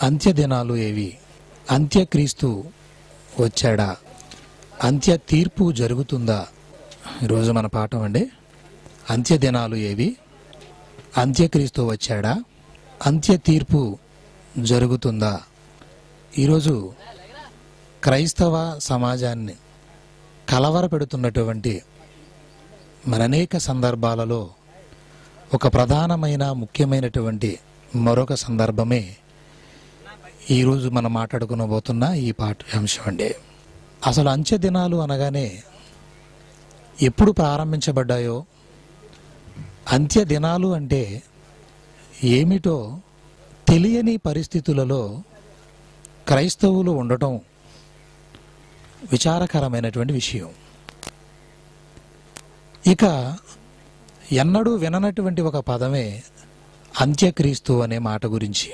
అంత్య దినాలు ఏవి అంత్యక్రీస్తు వచ్చాడా అంత్య తీర్పు జరుగుతుందా ఈరోజు మన పాఠం అండి అంత్య దినాలు ఏవి అంత్యక్రీస్తు వచ్చాడా అంత్య తీర్పు జరుగుతుందా ఈరోజు క్రైస్తవ సమాజాన్ని కలవరపెడుతున్నటువంటి మరనేక సందర్భాలలో ఒక ప్రధానమైన ముఖ్యమైనటువంటి మరొక సందర్భమే ఈరోజు మనం మాట్లాడుకునబోతున్న ఈ పాఠ్యాంశం అండి అసలు అంత్య దినాలు అనగానే ఎప్పుడు ప్రారంభించబడ్డాయో అంత్య దినాలు అంటే ఏమిటో తెలియని పరిస్థితులలో క్రైస్తవులు ఉండటం విచారకరమైనటువంటి విషయం ఇక ఎన్నడూ విననటువంటి ఒక పదమే అంత్యక్రీస్తు అనే మాట గురించి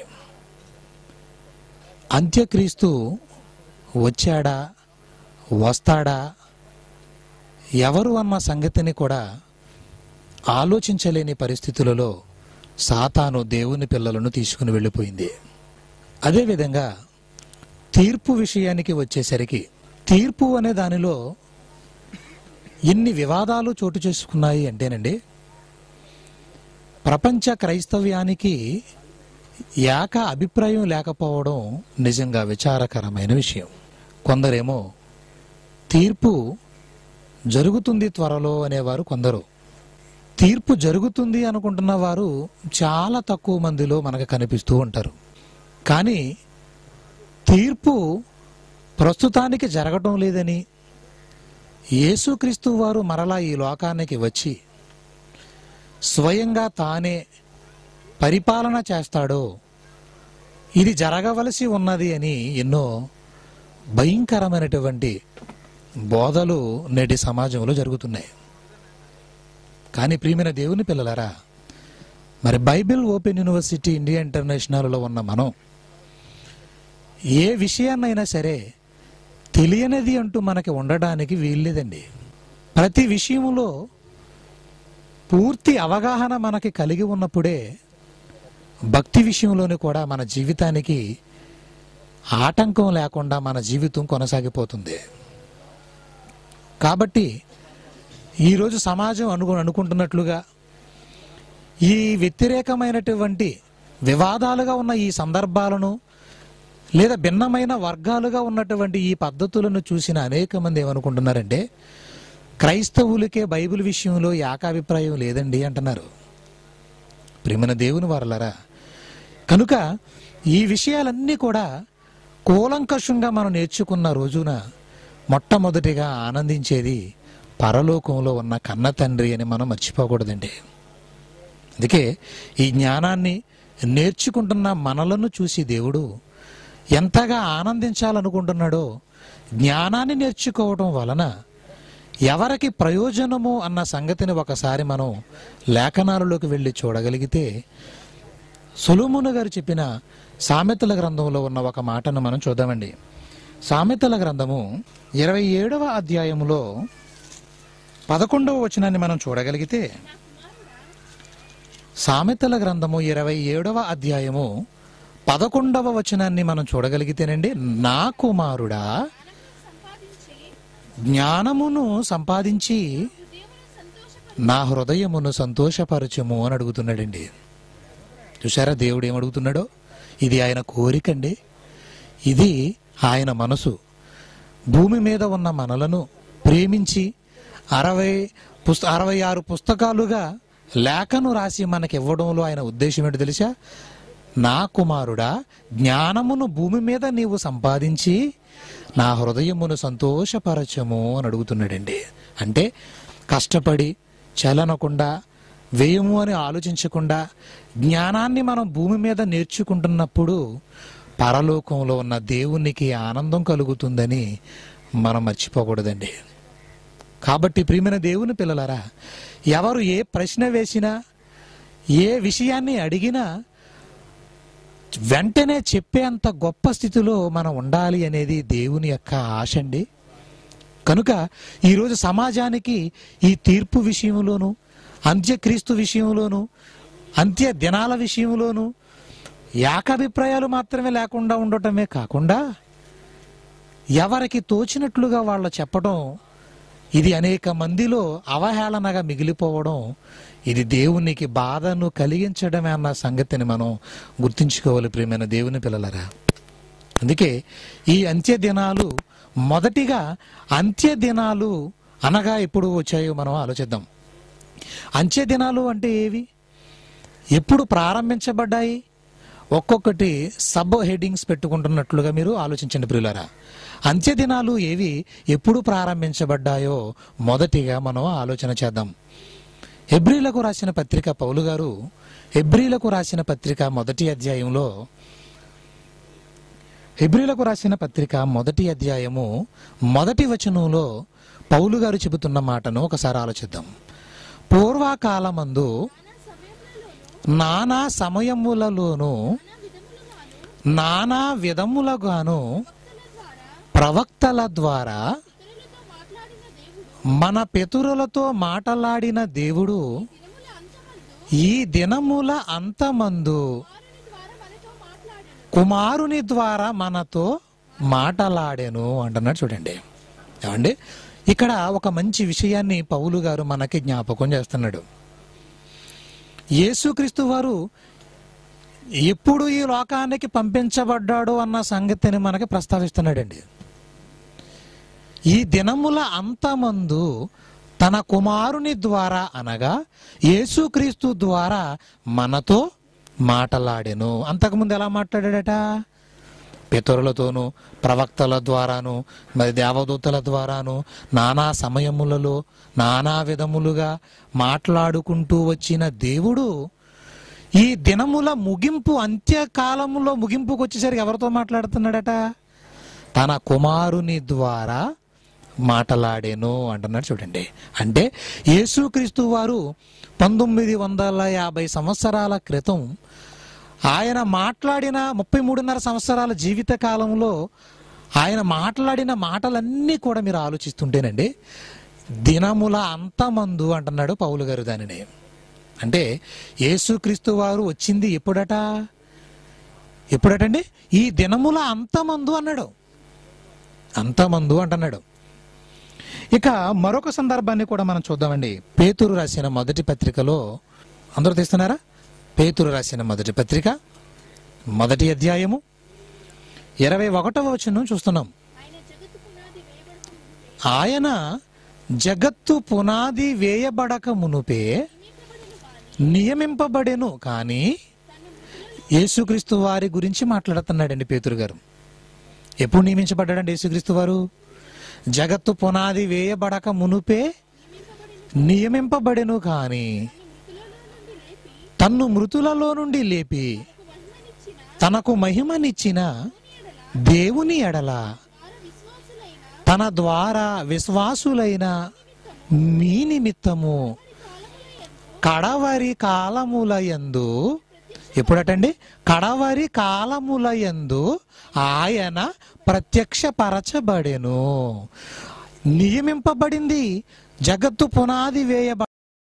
అంత్యక్రీస్తు వచ్చాడా వస్తాడా ఎవరు అన్న సంగతిని కూడా ఆలోచించలేని పరిస్థితులలో సాతాను దేవుని పిల్లలను తీసుకుని వెళ్ళిపోయింది అదేవిధంగా తీర్పు విషయానికి వచ్చేసరికి తీర్పు అనే దానిలో ఎన్ని వివాదాలు చోటు చేసుకున్నాయి అంటేనండి ప్రపంచ క్రైస్తవ్యానికి ఏక అభిప్రాయం లేకపోవడం నిజంగా విచారకరమైన విషయం కొందరేమో తీర్పు జరుగుతుంది త్వరలో అనేవారు కొందరు తీర్పు జరుగుతుంది అనుకుంటున్న వారు చాలా తక్కువ మందిలో మనకు కనిపిస్తూ ఉంటారు కానీ తీర్పు ప్రస్తుతానికి జరగటం లేదని యేసుక్రీస్తు వారు మరలా ఈ లోకానికి వచ్చి స్వయంగా తానే పరిపాలన చేస్తాడో ఇది జరగవలసి ఉన్నది అని ఎన్నో భయంకరమైనటువంటి బోధలు నేటి సమాజంలో జరుగుతున్నాయి కానీ ప్రియమైన దేవుని పిల్లలారా మరి బైబిల్ ఓపెన్ యూనివర్సిటీ ఇండియా ఇంటర్నేషనల్లో ఉన్న మనం ఏ విషయాన్నైనా సరే తెలియనిది అంటూ మనకి ఉండడానికి వీల్లేదండి ప్రతి విషయంలో పూర్తి అవగాహన మనకి కలిగి ఉన్నప్పుడే భక్తి విషయంలోని కూడా మన జీవితానికి ఆటంకం లేకుండా మన జీవితం కొనసాగిపోతుంది కాబట్టి ఈరోజు సమాజం అను అనుకుంటున్నట్లుగా ఈ వ్యతిరేకమైనటువంటి వివాదాలుగా ఉన్న ఈ సందర్భాలను లేదా భిన్నమైన వర్గాలుగా ఉన్నటువంటి ఈ పద్ధతులను చూసిన అనేక మంది ఏమనుకుంటున్నారంటే క్రైస్తవులకే బైబిల్ విషయంలో ఏకాభిప్రాయం లేదండి అంటున్నారు ప్రేమన దేవుని వారలరా కనుక ఈ విషయాలన్నీ కూడా కూలంకషంగా మనం నేర్చుకున్న రోజున మొట్టమొదటిగా ఆనందించేది పరలోకంలో ఉన్న కన్న తండ్రి అని మనం మర్చిపోకూడదండి అందుకే ఈ జ్ఞానాన్ని నేర్చుకుంటున్న మనలను చూసి దేవుడు ఎంతగా ఆనందించాలనుకుంటున్నాడో జ్ఞానాన్ని నేర్చుకోవడం వలన ఎవరికి ప్రయోజనము అన్న సంగతిని ఒకసారి మనం లేఖనాలలోకి వెళ్ళి చూడగలిగితే సులుమును గారు చెప్పిన సామెతల గ్రంథంలో ఉన్న ఒక మాటను మనం చూద్దామండి సామెతల గ్రంథము ఇరవై ఏడవ అధ్యాయములో పదకొండవ వచనాన్ని మనం చూడగలిగితే సామెతల గ్రంథము ఇరవై ఏడవ అధ్యాయము పదకొండవ వచనాన్ని మనం చూడగలిగితేనండి నా కుమారుడా జ్ఞానమును సంపాదించి నా హృదయమును సంతోషపరచుము అని అడుగుతున్నాడండి చూసారా దేవుడు ఏమడుగుతున్నాడో ఇది ఆయన కోరికండి ఇది ఆయన మనసు భూమి మీద ఉన్న మనలను ప్రేమించి అరవై పుస్త అరవై ఆరు పుస్తకాలుగా లేఖను రాసి మనకి ఇవ్వడంలో ఆయన ఉద్దేశం ఏంటి తెలుసా నా కుమారుడా జ్ఞానమును భూమి మీద నీవు సంపాదించి నా హృదయమును సంతోషపరచము అని అడుగుతున్నాడండి అంటే కష్టపడి చలనకుండా వ్యయము అని ఆలోచించకుండా జ్ఞానాన్ని మనం భూమి మీద నేర్చుకుంటున్నప్పుడు పరలోకంలో ఉన్న దేవునికి ఆనందం కలుగుతుందని మనం మర్చిపోకూడదండి కాబట్టి ప్రియమైన దేవుని పిల్లలారా ఎవరు ఏ ప్రశ్న వేసినా ఏ విషయాన్ని అడిగినా వెంటనే చెప్పేంత గొప్ప స్థితిలో మనం ఉండాలి అనేది దేవుని యొక్క ఆశ అండి కనుక ఈరోజు సమాజానికి ఈ తీర్పు విషయంలోను అంత్యక్రీస్తు విషయంలోను అంత్య దినాల విషయంలోను ఏకాభిప్రాయాలు మాత్రమే లేకుండా ఉండటమే కాకుండా ఎవరికి తోచినట్లుగా వాళ్ళు చెప్పడం ఇది అనేక మందిలో అవహేళనగా మిగిలిపోవడం ఇది దేవునికి బాధను కలిగించడమే అన్న సంగతిని మనం గుర్తుంచుకోవాలి ప్రియమైన దేవుని పిల్లలరా అందుకే ఈ అంత్య దినాలు మొదటిగా అంత్య దినాలు అనగా ఎప్పుడు వచ్చాయో మనం ఆలోచిద్దాం అంత్య దినాలు అంటే ఏవి ఎప్పుడు ప్రారంభించబడ్డాయి ఒక్కొక్కటి సబ్ హెడ్డింగ్స్ పెట్టుకుంటున్నట్లుగా మీరు ఆలోచించండి ప్రియులారా అంత్య దినాలు ఏవి ఎప్పుడు ప్రారంభించబడ్డాయో మొదటిగా మనం ఆలోచన చేద్దాం హెబ్రిలకు రాసిన పత్రిక పౌలు గారు హెబ్రిలకు రాసిన పత్రిక మొదటి అధ్యాయంలో హెబ్రిలకు రాసిన పత్రిక మొదటి అధ్యాయము మొదటి వచనంలో పౌలు గారు చెబుతున్న మాటను ఒకసారి ఆలోచిద్దాం పూర్వకాలమందు నానా సమయములలోనూ నానా విధములుగాను ప్రవక్తల ద్వారా మన పితరులతో మాటలాడిన దేవుడు ఈ దినముల అంతమందు కుమారుని ద్వారా మనతో మాటలాడెను అంటున్నాడు చూడండి ఏమండి ఇక్కడ ఒక మంచి విషయాన్ని పౌలు గారు మనకి జ్ఞాపకం చేస్తున్నాడు యేసుక్రీస్తు వారు ఎప్పుడు ఈ లోకానికి పంపించబడ్డాడు అన్న సంగతిని మనకి ప్రస్తావిస్తున్నాడండి ఈ దినముల అంతమందు తన కుమారుని ద్వారా అనగా యేసుక్రీస్తు ద్వారా మనతో మాటలాడెను అంతకుముందు ఎలా మాట్లాడాడట పితరులతోనూ ప్రవక్తల ద్వారాను మరి దేవదూతల ద్వారాను నానా సమయములలో నానా విధములుగా మాట్లాడుకుంటూ వచ్చిన దేవుడు ఈ దినముల ముగింపు అంత్యకాలములో ముగింపుకు వచ్చేసరికి ఎవరితో మాట్లాడుతున్నాడట తన కుమారుని ద్వారా మాటలాడేను అంటున్నాడు చూడండి అంటే యేసుక్రీస్తు వారు పంతొమ్మిది వందల యాభై సంవత్సరాల క్రితం ఆయన మాట్లాడిన ముప్పై మూడున్నర సంవత్సరాల జీవిత కాలంలో ఆయన మాట్లాడిన మాటలన్నీ కూడా మీరు ఆలోచిస్తుంటేనండి దినముల అంతమందు అంటున్నాడు పౌలు గారు దానిని అంటే యేసుక్రీస్తు వారు వచ్చింది ఎప్పుడట ఎప్పుడటండి ఈ దినముల అంతమందు అన్నాడు అంతమందు అంటున్నాడు ఇక మరొక సందర్భాన్ని కూడా మనం చూద్దామండి పేతురు రాసిన మొదటి పత్రికలో అందరూ తీస్తున్నారా పేతురు రాసిన మొదటి పత్రిక మొదటి అధ్యాయము ఇరవై ఒకటవ వచనం చూస్తున్నాం ఆయన జగత్తు పునాది వేయబడక మునుపే నియమింపబడెను కానీ యేసుక్రీస్తు వారి గురించి మాట్లాడుతున్నాడండి పేతురు గారు ఎప్పుడు నియమించబడ్డాడండి యేసుక్రీస్తు వారు జగత్తు పునాది వేయబడక మునుపే నియమింపబడెను కానీ తన్ను మృతులలో నుండి లేపి తనకు మహిమనిచ్చిన దేవుని ఎడల తన ద్వారా విశ్వాసులైన మీ నిమిత్తము కడవరి కాలములయందు ఎప్పుడటండి కడవరి కాలములయందు ఆయన ప్రత్యక్షపరచబడెను నియమింపబడింది జగత్తు పునాది వేయబ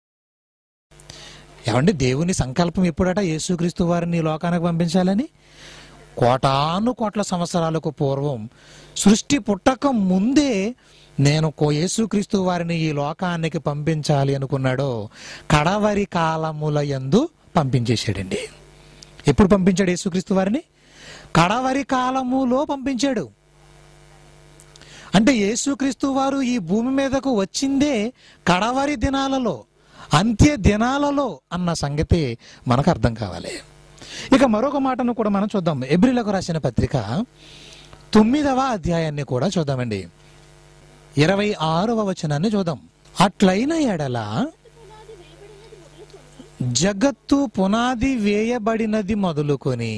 ఏమండి దేవుని సంకల్పం ఎప్పుడట యేసుక్రీస్తు వారిని ఈ లోకానికి పంపించాలని కోటాను కోట్ల సంవత్సరాలకు పూర్వం సృష్టి పుట్టక ముందే నేను కో యేసుక్రీస్తు వారిని ఈ లోకానికి పంపించాలి అనుకున్నాడో కడవరి కాలముల యందు పంపించేశాడండి ఎప్పుడు పంపించాడు యేసుక్రీస్తు వారిని కడవరి కాలములో పంపించాడు అంటే యేసుక్రీస్తు వారు ఈ భూమి మీదకు వచ్చిందే కడవరి దినాలలో అంత్య దినాలలో అన్న సంగతి మనకు అర్థం కావాలి ఇక మరొక మాటను కూడా మనం చూద్దాం ఎబ్రిలకు రాసిన పత్రిక తొమ్మిదవ అధ్యాయాన్ని కూడా చూద్దామండి ఇరవై ఆరవ వచనాన్ని చూద్దాం అట్లైన ఎడల జగత్తు పునాది వేయబడినది మొదలుకొని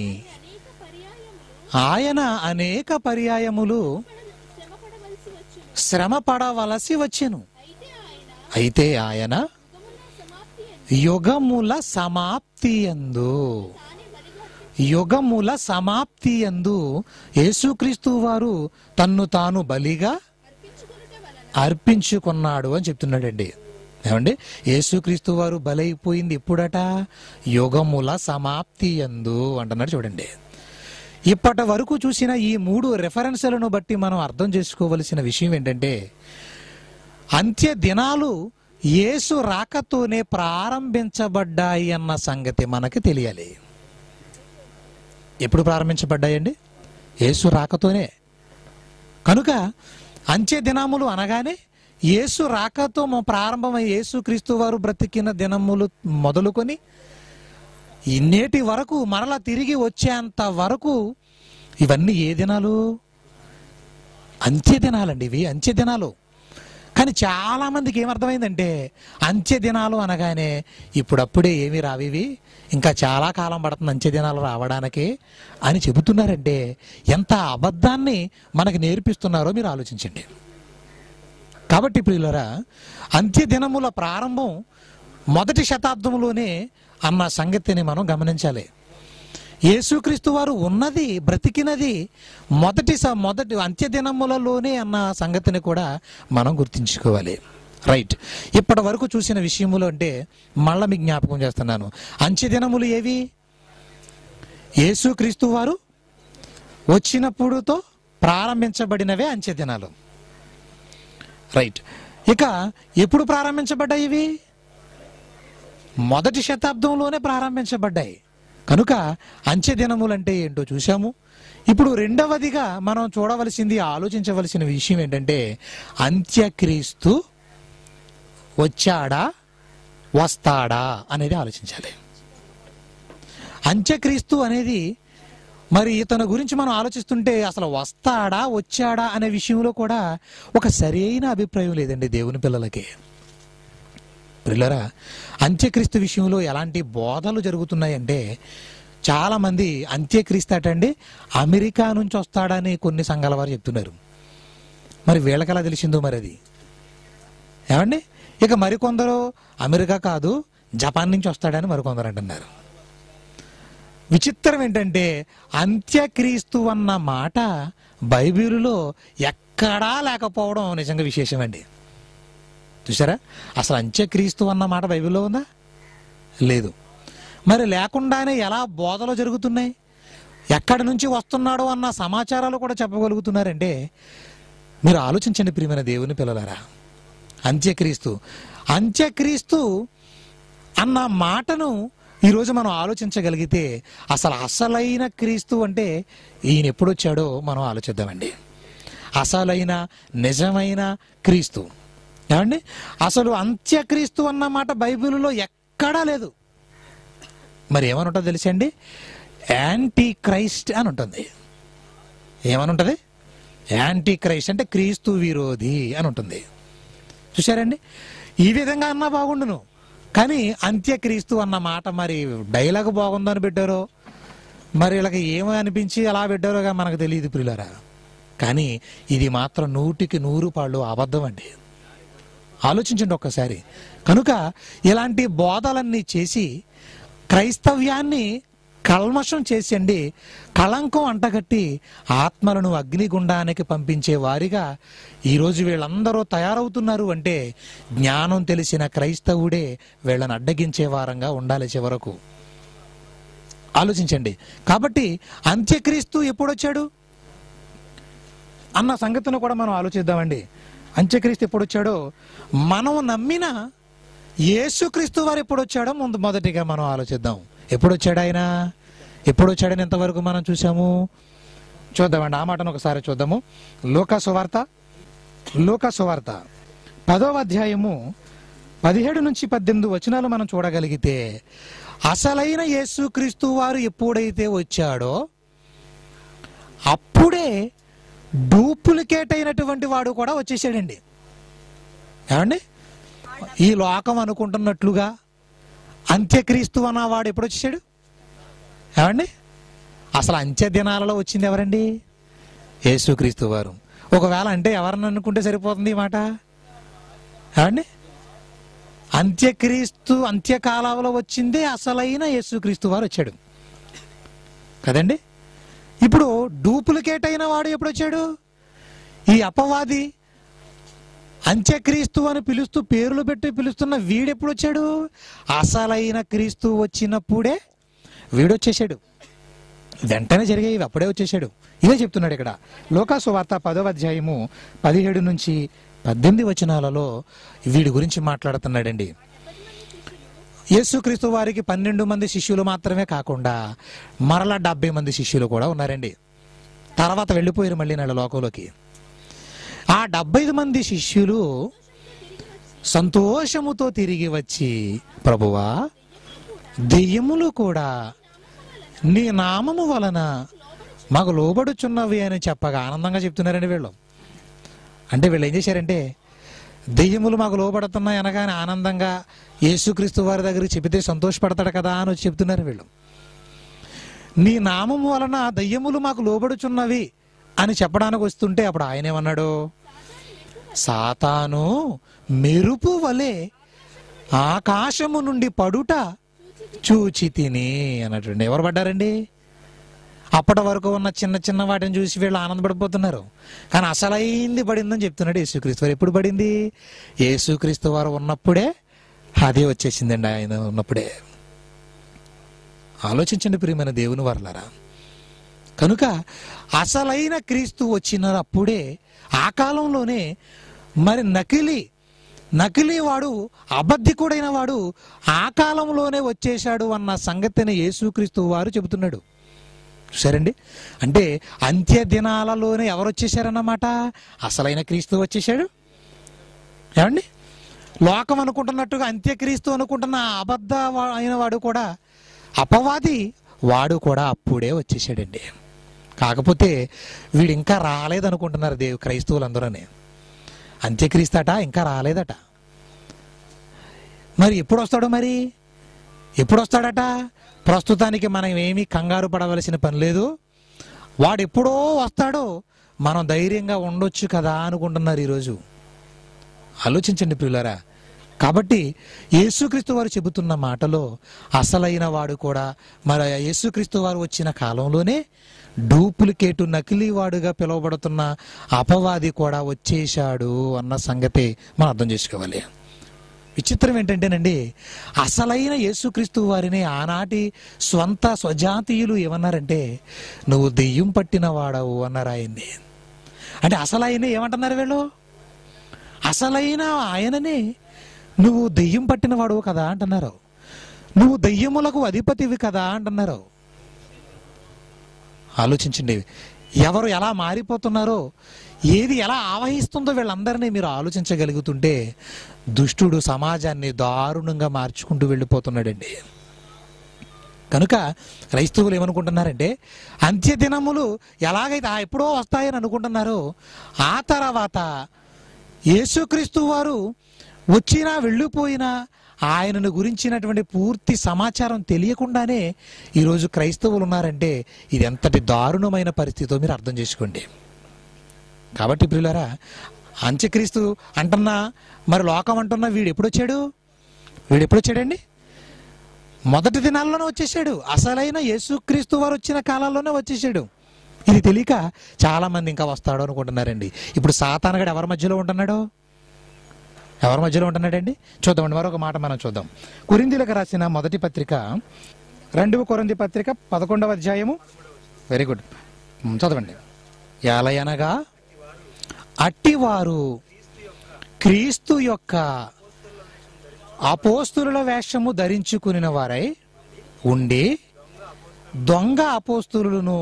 ఆయన అనేక పర్యాయములు శ్రమ పడవలసి వచ్చెను అయితే ఆయన యుగముల సమాప్తి ఎందు యుగముల సమాప్తి ఎందు యేసుక్రీస్తు వారు తన్ను తాను బలిగా అర్పించుకున్నాడు అని చెప్తున్నాడండి ఏమండి యేసుక్రీస్తు వారు బలైపోయింది ఎప్పుడట యుగముల సమాప్తి ఎందు అంటున్నాడు చూడండి ఇప్పటి వరకు చూసిన ఈ మూడు రెఫరెన్స్లను బట్టి మనం అర్థం చేసుకోవలసిన విషయం ఏంటంటే అంత్య దినాలు యేసు రాకతోనే ప్రారంభించబడ్డాయి అన్న సంగతి మనకి తెలియాలి ఎప్పుడు ప్రారంభించబడ్డాయండి యేసు రాకతోనే కనుక అంత్య దినములు అనగానే యేసు రాకతో మొ- ప్రారంభమై యేసు క్రీస్తు వారు బ్రతికిన దినములు మొదలుకొని ఇన్నేటి వరకు మరలా తిరిగి వచ్చేంత వరకు ఇవన్నీ ఏ దినాలు అంత్య దినాలండి ఇవి అంత్య దినాలు కానీ చాలా మందికి ఏమర్థమైందంటే అంత్య దినాలు అనగానే ఇప్పుడప్పుడే ఏమి రావివి ఇంకా చాలా కాలం పడుతుంది అంత్య దినాలు రావడానికి అని చెబుతున్నారంటే ఎంత అబద్ధాన్ని మనకి నేర్పిస్తున్నారో మీరు ఆలోచించండి కాబట్టి ప్రియులరా అంత్య దినముల ప్రారంభం మొదటి శతాబ్దంలోనే అన్న సంగతిని మనం గమనించాలి యేసుక్రీస్తు వారు ఉన్నది బ్రతికినది మొదటి స- మొదటి అంత్య దినములలోనే అన్న సంగతిని కూడా మనం గుర్తుంచుకోవాలి రైట్ ఇప్పటి వరకు చూసిన విషయములు అంటే మళ్ళా మీకు జ్ఞాపకం చేస్తున్నాను అంత్య దినములు ఏవి యేసుక్రీస్తు వారు వచ్చినప్పుడుతో ప్రారంభించబడినవే అంత్య దినాలు రైట్ ఇక ఎప్పుడు ప్రారంభించబడ్డాయి ఇవి మొదటి శతాబ్దంలోనే ప్రారంభించబడ్డాయి కనుక అంచె దినములంటే ఏంటో చూసాము ఇప్పుడు రెండవదిగా మనం చూడవలసింది ఆలోచించవలసిన విషయం ఏంటంటే అంత్యక్రీస్తు వచ్చాడా వస్తాడా అనేది ఆలోచించాలి అంత్యక్రీస్తు అనేది మరి ఇతని గురించి మనం ఆలోచిస్తుంటే అసలు వస్తాడా వచ్చాడా అనే విషయంలో కూడా ఒక సరైన అభిప్రాయం లేదండి దేవుని పిల్లలకి పిల్లరా అంత్యక్రీస్తు విషయంలో ఎలాంటి బోధలు జరుగుతున్నాయంటే చాలా మంది అంత్యక్రీస్తు అటండి అమెరికా నుంచి వస్తాడని కొన్ని సంఘాల వారు చెప్తున్నారు మరి వీళ్ళకి ఎలా తెలిసిందో మరి అది ఏమండి ఇక మరికొందరు అమెరికా కాదు జపాన్ నుంచి వస్తాడని మరికొందరు అంటున్నారు విచిత్రం ఏంటంటే అంత్యక్రీస్తు అన్న మాట బైబిలులో ఎక్కడా లేకపోవడం నిజంగా విశేషం అండి చూసారా అసలు అంత్యక్రీస్తు అన్న మాట బైబిల్లో ఉందా లేదు మరి లేకుండానే ఎలా బోధలు జరుగుతున్నాయి ఎక్కడి నుంచి వస్తున్నాడో అన్న సమాచారాలు కూడా చెప్పగలుగుతున్నారంటే మీరు ఆలోచించండి ప్రియమైన దేవుని పిల్లలారా అంత్యక్రీస్తు అంత్యక్రీస్తు అన్న మాటను ఈరోజు మనం ఆలోచించగలిగితే అసలు అసలైన క్రీస్తు అంటే ఈయన ఎప్పుడు వచ్చాడో మనం ఆలోచిద్దామండి అసలైన నిజమైన క్రీస్తు ఏమండి అసలు అంత్యక్రీస్తు అన్న మాట బైబిల్లో ఎక్కడా లేదు మరి ఏమని ఉంటుందో తెలుసండి యాంటీ క్రైస్ట్ అని ఉంటుంది ఏమని ఉంటుంది యాంటీ క్రైస్ట్ అంటే క్రీస్తు విరోధి అని ఉంటుంది చూశారండి ఈ విధంగా అన్నా బాగుండును కానీ అంత్యక్రీస్తు అన్న మాట మరి డైలాగ్ బాగుందని పెట్టారో మరి వీళ్ళకి ఏమో అనిపించి అలా పెట్టారోగా మనకు తెలియదు ప్రియులరా కానీ ఇది మాత్రం నూటికి నూరు పాళ్ళు అబద్ధం అండి ఆలోచించండి ఒక్కసారి కనుక ఇలాంటి బోధలన్నీ చేసి క్రైస్తవ్యాన్ని కల్మషం చేసండి కళంకం అంటగట్టి ఆత్మలను అగ్నిగుండానికి పంపించే వారిగా ఈరోజు వీళ్ళందరూ తయారవుతున్నారు అంటే జ్ఞానం తెలిసిన క్రైస్తవుడే వీళ్ళని అడ్డగించే వారంగా ఉండాలి చివరకు ఆలోచించండి కాబట్టి అంత్యక్రీస్తు ఎప్పుడొచ్చాడు అన్న సంగతిని కూడా మనం ఆలోచిద్దామండి అంత్యక్రీస్తు ఎప్పుడు వచ్చాడో మనం నమ్మిన యేసుక్రీస్తు వారు ఎప్పుడు వచ్చాడో ముందు మొదటిగా మనం ఆలోచిద్దాం ఎప్పుడు వచ్చాడు ఆయన ఎప్పుడు వచ్చాడని ఎంతవరకు మనం చూసాము చూద్దామండి ఆ మాటను ఒకసారి చూద్దాము లోకా సువార్త లోకా సువార్త పదవ అధ్యాయము పదిహేడు నుంచి పద్దెనిమిది వచనాలు మనం చూడగలిగితే అసలైన యేసుక్రీస్తు వారు ఎప్పుడైతే వచ్చాడో అప్పుడే డూప్లికేట్ అయినటువంటి వాడు కూడా వచ్చేసాడండి ఏమండి ఈ లోకం అనుకుంటున్నట్లుగా అంత్యక్రీస్తు అన్నవాడు ఎప్పుడు వచ్చేసాడు ఏమండి అసలు అంత్య దినాలలో వచ్చింది ఎవరండి యేసుక్రీస్తు వారు ఒకవేళ అంటే ఎవరిని అనుకుంటే సరిపోతుంది ఈ మాట ఏమండి అంత్యక్రీస్తు అంత్యకాలంలో వచ్చిందే అసలైన యేసుక్రీస్తు వారు వచ్చాడు కదండి ఇప్పుడు డూప్లికేట్ అయిన వాడు ఎప్పుడు వచ్చాడు ఈ అపవాది అంత్యక్రీస్తు అని పిలుస్తూ పేర్లు పెట్టి పిలుస్తున్న వీడెప్పుడు వచ్చాడు అసలైన క్రీస్తు వచ్చినప్పుడే వీడొచ్చేసాడు వెంటనే జరిగేవి అప్పుడే వచ్చేసాడు ఇదే చెప్తున్నాడు ఇక్కడ లోకాసు వార్త పదవ అధ్యాయము పదిహేడు నుంచి పద్దెనిమిది వచనాలలో వీడి గురించి మాట్లాడుతున్నాడండి యేసుక్రీస్తు వారికి పన్నెండు మంది శిష్యులు మాత్రమే కాకుండా మరలా డెబ్బై మంది శిష్యులు కూడా ఉన్నారండి తర్వాత వెళ్ళిపోయారు మళ్ళీ నెల లోకంలోకి ఆ డెబ్బై మంది శిష్యులు సంతోషముతో తిరిగి వచ్చి ప్రభువా దెయ్యములు కూడా నీ నామము వలన మాకు లోబడుచున్నవి అని చెప్పగా ఆనందంగా చెప్తున్నారండి వీళ్ళు అంటే వీళ్ళు ఏం చేశారంటే దెయ్యములు మాకు లోబడుతున్నాయి అనగానే ఆనందంగా యేసుక్రీస్తు వారి దగ్గరికి చెబితే సంతోషపడతాడు కదా అని వచ్చి చెప్తున్నారు వీళ్ళు నీ నామము వలన దయ్యములు మాకు లోబడుచున్నవి అని చెప్పడానికి వస్తుంటే అప్పుడు ఆయన ఏమన్నాడు సాతాను మెరుపు వలె ఆకాశము నుండి పడుట చూచి తిని అన్నట్టు ఎవరు పడ్డారండి అప్పటి వరకు ఉన్న చిన్న చిన్న వాటిని చూసి వీళ్ళు ఆనందపడిపోతున్నారు కానీ అసలైంది పడిందని చెప్తున్నాడు యేసుక్రీస్తు వారు ఎప్పుడు పడింది యేసుక్రీస్తు వారు ఉన్నప్పుడే అదే వచ్చేసిందండి ఆయన ఉన్నప్పుడే ఆలోచించండి ప్రియమైన దేవుని వర్లారా కనుక అసలైన క్రీస్తు వచ్చినప్పుడే ఆ కాలంలోనే మరి నకిలీ నకిలీ వాడు అబద్ధికుడైన వాడు ఆ కాలంలోనే వచ్చేశాడు అన్న సంగతిని యేసుక్రీస్తు వారు చెబుతున్నాడు చూసారండి అంటే అంత్య దినాలలోనే ఎవరు వచ్చేసారన్నమాట అసలైన క్రీస్తు వచ్చేసాడు ఏమండి లోకం అనుకుంటున్నట్టుగా అంత్యక్రీస్తు అనుకుంటున్న ఆ అబద్ధ వా- అయిన వాడు కూడా అపవాది వాడు కూడా అప్పుడే వచ్చేసాడండి కాకపోతే వీడు ఇంకా రాలేదనుకుంటున్నారు దేవు క్రైస్తవులందరూనే అంత్యక్రీస్తట ఇంకా రాలేదట మరి ఎప్పుడు వస్తాడు మరి ఎప్పుడు వస్తాడట ప్రస్తుతానికి మనం ఏమీ కంగారు పడవలసిన పని లేదు వాడు ఎప్పుడో వస్తాడో మనం ధైర్యంగా ఉండొచ్చు కదా అనుకుంటున్నారు ఈరోజు ఆలోచించండి ప్రియులారా కాబట్టి యేసుక్రీస్తు వారు చెబుతున్న మాటలో అసలైన వాడు కూడా మరి యేసుక్రీస్తు వారు వచ్చిన కాలంలోనే డూప్లికేటు నకిలీ వాడుగా పిలువబడుతున్న అపవాది కూడా వచ్చేశాడు అన్న సంగతి మనం అర్థం చేసుకోవాలి విచిత్రం ఏంటంటేనండి అసలైన యేసుక్రీస్తు వారిని ఆనాటి స్వంత స్వజాతీయులు ఏమన్నారంటే నువ్వు దెయ్యం పట్టిన వాడవు అన్నారు ఆయన్ని అంటే అసలైన ఏమంటున్నారు వీళ్ళు అసలైన ఆయననే నువ్వు దెయ్యం పట్టిన వాడువు కదా అంటున్నారు నువ్వు దెయ్యములకు అధిపతివి కదా అంటున్నారు ఆలోచించండి ఎవరు ఎలా మారిపోతున్నారో ఏది ఎలా ఆవహిస్తుందో వీళ్ళందరినీ మీరు ఆలోచించగలుగుతుంటే దుష్టుడు సమాజాన్ని దారుణంగా మార్చుకుంటూ వెళ్ళిపోతున్నాడండి కనుక క్రైస్తవులు ఏమనుకుంటున్నారంటే అంత్యదినములు ఎలాగైతే ఆ ఎప్పుడో వస్తాయని అనుకుంటున్నారో ఆ తర్వాత యేసుక్రీస్తు వారు వచ్చినా వెళ్ళిపోయినా ఆయనను గురించినటువంటి పూర్తి సమాచారం తెలియకుండానే ఈరోజు క్రైస్తవులు ఉన్నారంటే ఇది ఎంతటి దారుణమైన పరిస్థితితో మీరు అర్థం చేసుకోండి కాబట్టి ప్రియులారా అంత్యక్రీస్తు అంటున్నా మరి లోకం అంటున్నా వీడు ఎప్పుడు వచ్చాడు వీడు ఎప్పుడు వచ్చాడండి మొదటి దినాల్లోనే వచ్చేసాడు అసలైన యేసుక్రీస్తు వారు వచ్చిన కాలాల్లోనే వచ్చేసాడు ఇది తెలియక చాలా మంది ఇంకా వస్తాడు అనుకుంటున్నారండి ఇప్పుడు సాతానగడు ఎవరి మధ్యలో ఉంటున్నాడు ఎవరి మధ్యలో ఉంటున్నాడండి చూద్దామండి మరొక మాట మనం చూద్దాం కురిందీలకు రాసిన మొదటి పత్రిక రెండవ కొరింది పత్రిక పదకొండవ అధ్యాయము వెరీ గుడ్ ఉమ్, చదవండి ఎలయనగా అట్టివారు క్రీస్తు యొక్క అపోస్తుల వేషము ధరించుకుని వారై ఉండి దొంగ అపోస్తులను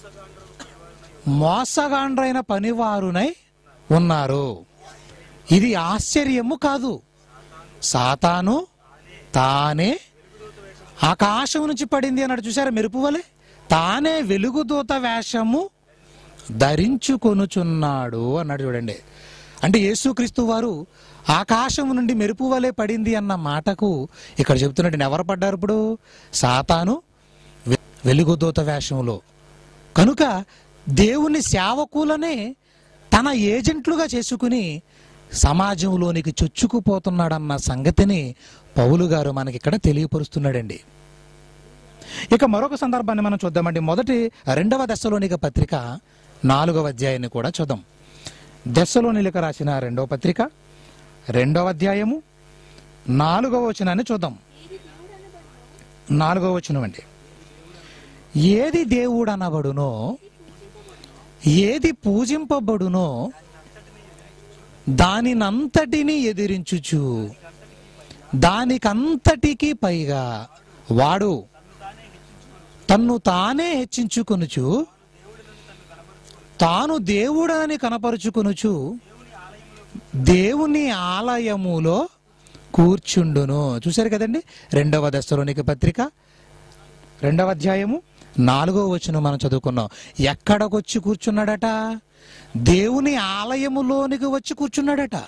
మోసగాండ్రైన పనివారునై ఉన్నారు ఇది ఆశ్చర్యము కాదు సాతాను తానే ఆకాశం నుంచి పడింది అన్నాడు చూసారా మెరుపు వలె తానే వెలుగుదూత వేషము ధరించుకొనుచున్నాడు అన్నాడు చూడండి అంటే యేసుక్రీస్తు వారు ఆకాశం నుండి మెరుపు వలె పడింది అన్న మాటకు ఇక్కడ చెప్తున్నట్టు ఎవరు పడ్డారు ఇప్పుడు సాతాను వె- వెలుగుదూత వేషంలో కనుక దేవుని సేవకులనే తన ఏజెంట్లుగా చేసుకుని సమాజంలోనికి చొచ్చుకుపోతున్నాడన్న సంగతిని పౌలు గారు మనకి ఇక్కడ తెలియపరుస్తున్నాడండి ఇక మరొక సందర్భాన్ని మనం చూద్దామండి మొదటి రెండవ దశలోనిక పత్రిక నాలుగవ అధ్యాయాన్ని కూడా చూద్దాం దశలోనిక రాసిన రెండవ పత్రిక రెండవ అధ్యాయము నాలుగవ వచనాన్ని చూద్దాం నాలుగవ వచనం అండి ఏది దేవుడు అనబడునో ఏది పూజింపబడునో దానినంతటిని ఎదిరించుచు దానికంతటికి పైగా వాడు తన్ను తానే హెచ్చించుకొనుచు తాను దేవుడని కనపరుచుకొనుచు దేవుని ఆలయములో కూర్చుండును చూశారు కదండి రెండవ దశలోనికి పత్రిక రెండవ అధ్యాయము నాలుగవ వచనం మనం చదువుకున్నాం ఎక్కడికొచ్చి కూర్చున్నాడట దేవుని ఆలయములోనికి వచ్చి కూర్చున్నాడట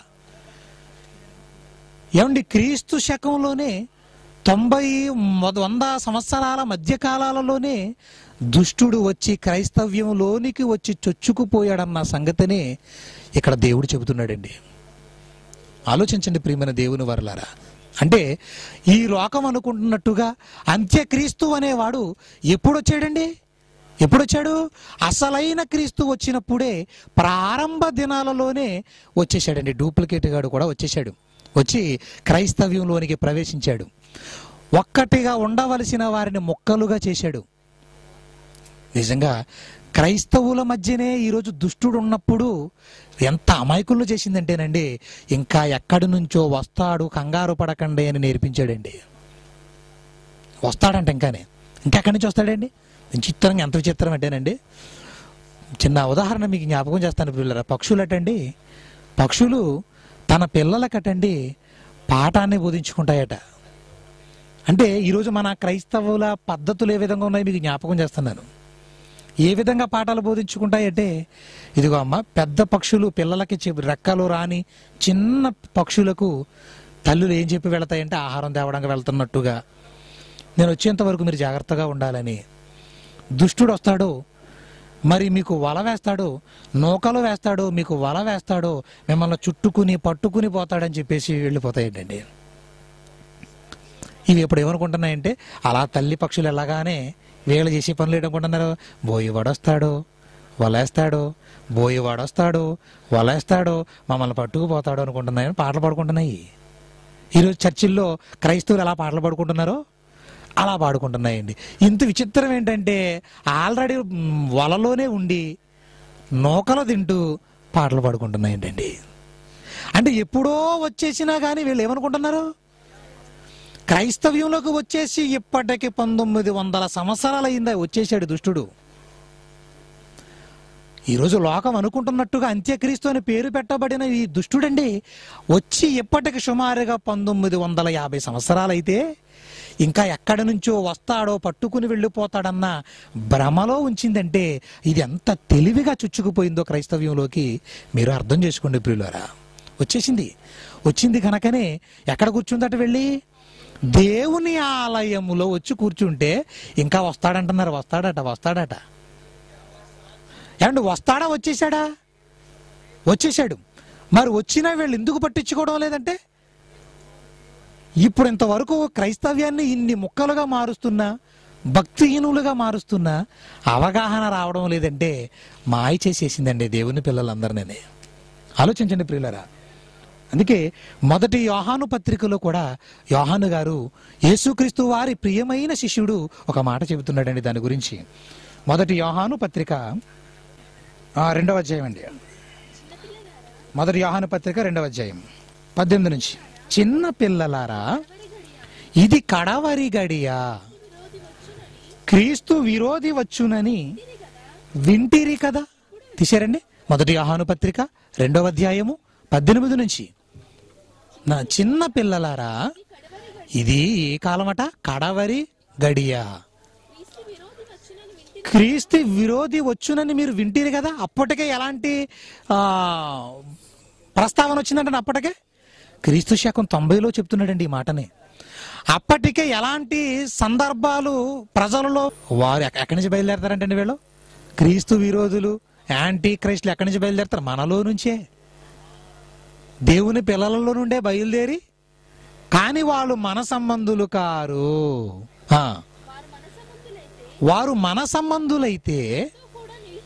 ఏమండి క్రీస్తు శకంలోనే తొంభై మొద- వంద సంవత్సరాల మధ్యకాలాలలోనే దుష్టుడు వచ్చి క్రైస్తవ్యంలోనికి వచ్చి చొచ్చుకుపోయాడన్న సంగతిని ఇక్కడ దేవుడు చెబుతున్నాడండి ఆలోచించండి ప్రియమైన దేవుని వరలారా అంటే ఈ లోకం అనుకుంటున్నట్టుగా అంత్యక్రీస్తు అనేవాడు ఎప్పుడు వచ్చాడండి ఎప్పుడు వచ్చాడు అసలైన క్రీస్తు వచ్చినప్పుడే ప్రారంభ దినాలలోనే వచ్చేసాడండి డూప్లికేట్ గాడు కూడా వచ్చేసాడు వచ్చి క్రైస్తవ్యంలోనికి ప్రవేశించాడు ఒక్కటిగా ఉండవలసిన వారిని మొక్కలుగా చేశాడు నిజంగా క్రైస్తవుల మధ్యనే ఈరోజు దుష్టుడు ఉన్నప్పుడు ఎంత అమాయకులను చేసిందంటేనండి ఇంకా ఎక్కడి నుంచో వస్తాడు కంగారు పడకండి అని నేర్పించాడండి వస్తాడంట ఇంకానే ఇంకెక్కడి నుంచి వస్తాడండి విచిత్రంగా ఎంత విచిత్రం అంటేనండి చిన్న ఉదాహరణ మీకు జ్ఞాపకం చేస్తాను పిల్లల పక్షులటండి పక్షులు తన పిల్లలకటండి పాఠాన్ని బోధించుకుంటాయట అంటే ఈరోజు మన క్రైస్తవుల పద్ధతులు ఏ విధంగా ఉన్నాయో మీకు జ్ఞాపకం చేస్తున్నాను ఏ విధంగా పాఠాలు బోధించుకుంటాయంటే ఇదిగో అమ్మ పెద్ద పక్షులు పిల్లలకి చెప్పి రెక్కలు రాని చిన్న పక్షులకు తల్లులు ఏం చెప్పి వెళతాయంటే ఆహారం తేవడానికి వెళ్తున్నట్టుగా నేను వచ్చేంత వరకు మీరు జాగ్రత్తగా ఉండాలని దుష్టుడు వస్తాడు మరి మీకు వల వేస్తాడు నూకలు వేస్తాడు మీకు వల వేస్తాడు మిమ్మల్ని చుట్టుకుని పట్టుకుని పోతాడని చెప్పేసి వెళ్ళిపోతాయండి ఇవి ఇప్పుడు ఏమనుకుంటున్నాయంటే అలా తల్లి పక్షులు ఎలాగానే వీళ్ళు చేసే పనులు ఏంటనుకుంటున్నారు బోయివాడొస్తాడు వలేస్తాడు బోయివాడొస్తాడు వలేస్తాడు మమ్మల్ని పట్టుకుపోతాడు అనుకుంటున్నాయని పాటలు పాడుకుంటున్నాయి ఈరోజు చర్చిల్లో క్రైస్తవులు ఎలా పాటలు పాడుకుంటున్నారో అలా పాడుకుంటున్నాయండి ఇంత విచిత్రం ఏంటంటే ఆల్రెడీ మ్, వలలోనే ఉండి నూకలు తింటూ పాటలు పాడుకుంటున్నాయండి అంటే ఎప్పుడో వచ్చేసినా కానీ వీళ్ళు ఏమనుకుంటున్నారు క్రైస్తవ్యంలోకి వచ్చేసి ఇప్పటికి పంతొమ్మిది వందల సంవత్సరాలు అయిందా వచ్చేసాడు దుష్టుడు ఈరోజు లోకం అనుకుంటున్నట్టుగా అంత్యక్రీస్తు అని పేరు పెట్టబడిన ఈ దుష్టుడండి వచ్చి ఇప్పటికి సుమారుగా పంతొమ్మిది వందల యాభై సంవత్సరాలైతే ఇంకా ఎక్కడి నుంచో వస్తాడో పట్టుకుని వెళ్ళిపోతాడన్న భ్రమలో ఉంచిందంటే ఇది ఎంత తెలివిగా చుచ్చుకుపోయిందో క్రైస్తవ్యంలోకి మీరు అర్థం చేసుకోండి ప్రియులారా వచ్చేసింది వచ్చింది కనుకనే ఎక్కడ కూర్చుందట వెళ్ళి దేవుని ఆలయములో వచ్చి కూర్చుంటే ఇంకా వస్తాడంటున్నారు వస్తాడట వస్తాడట ఏమండి వస్తాడా వచ్చేసాడా వచ్చేసాడు మరి వచ్చినా వీళ్ళు ఎందుకు పట్టించుకోవడం లేదంటే ఇప్పుడు ఇంతవరకు క్రైస్తవ్యాన్ని ఇన్ని ముక్కలుగా మారుస్తున్నా భక్తిహీనులుగా మారుస్తున్నా అవగాహన రావడం లేదంటే మాయ చేసేసిందండి దేవుని పిల్లలందరినీ ఆలోచించండి ప్రియులరా అందుకే మొదటి యోహాను పత్రికలో కూడా యోహాను గారు యేసుక్రీస్తు వారి ప్రియమైన శిష్యుడు ఒక మాట చెబుతున్నాడండి దాని గురించి మొదటి యోహాను పత్రిక ఆ, రెండవ అధ్యాయం అండి మొదటి యోహాను పత్రిక రెండవ అధ్యాయం పద్దెనిమిది నుంచి చిన్న పిల్లలారా ఇది కడవరి గడియ క్రీస్తు విరోధి వచ్చునని వింటిరి కదా తీశారండి మొదటి యోహాను పత్రిక రెండవ అధ్యాయము పద్దెనిమిది నుంచి నా చిన్న పిల్లలారా ఇది ఏ కాలమట కడవరి గడియ క్రీస్తు విరోధి వచ్చునని మీరు వింటీరు కదా అప్పటికే ఎలాంటి ఆ, ప్రస్తావన వచ్చిందంటే అప్పటికే క్రీస్తు శాఖం తొంభైలో చెప్తున్నాడండి ఈ మాటని అప్పటికే ఎలాంటి సందర్భాలు ప్రజలలో వారు ఎక్క- ఎక్కడి నుంచి బయలుదేరతారంటండి వీళ్ళు క్రీస్తు విరోధులు యాంటీ క్రైస్టులు ఎక్కడి నుంచి బయలుదేరతారు మనలో నుంచే దేవుని పిల్లలలో నుండే బయలుదేరి కానీ వాళ్ళు మన సంబంధులు కారు ఆ, వారు మన సంబంధులైతే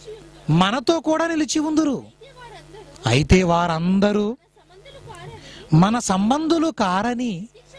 మనతో కూడా నిలిచి ఉందురు అయితే వారందరూ మన సంబంధులు కారని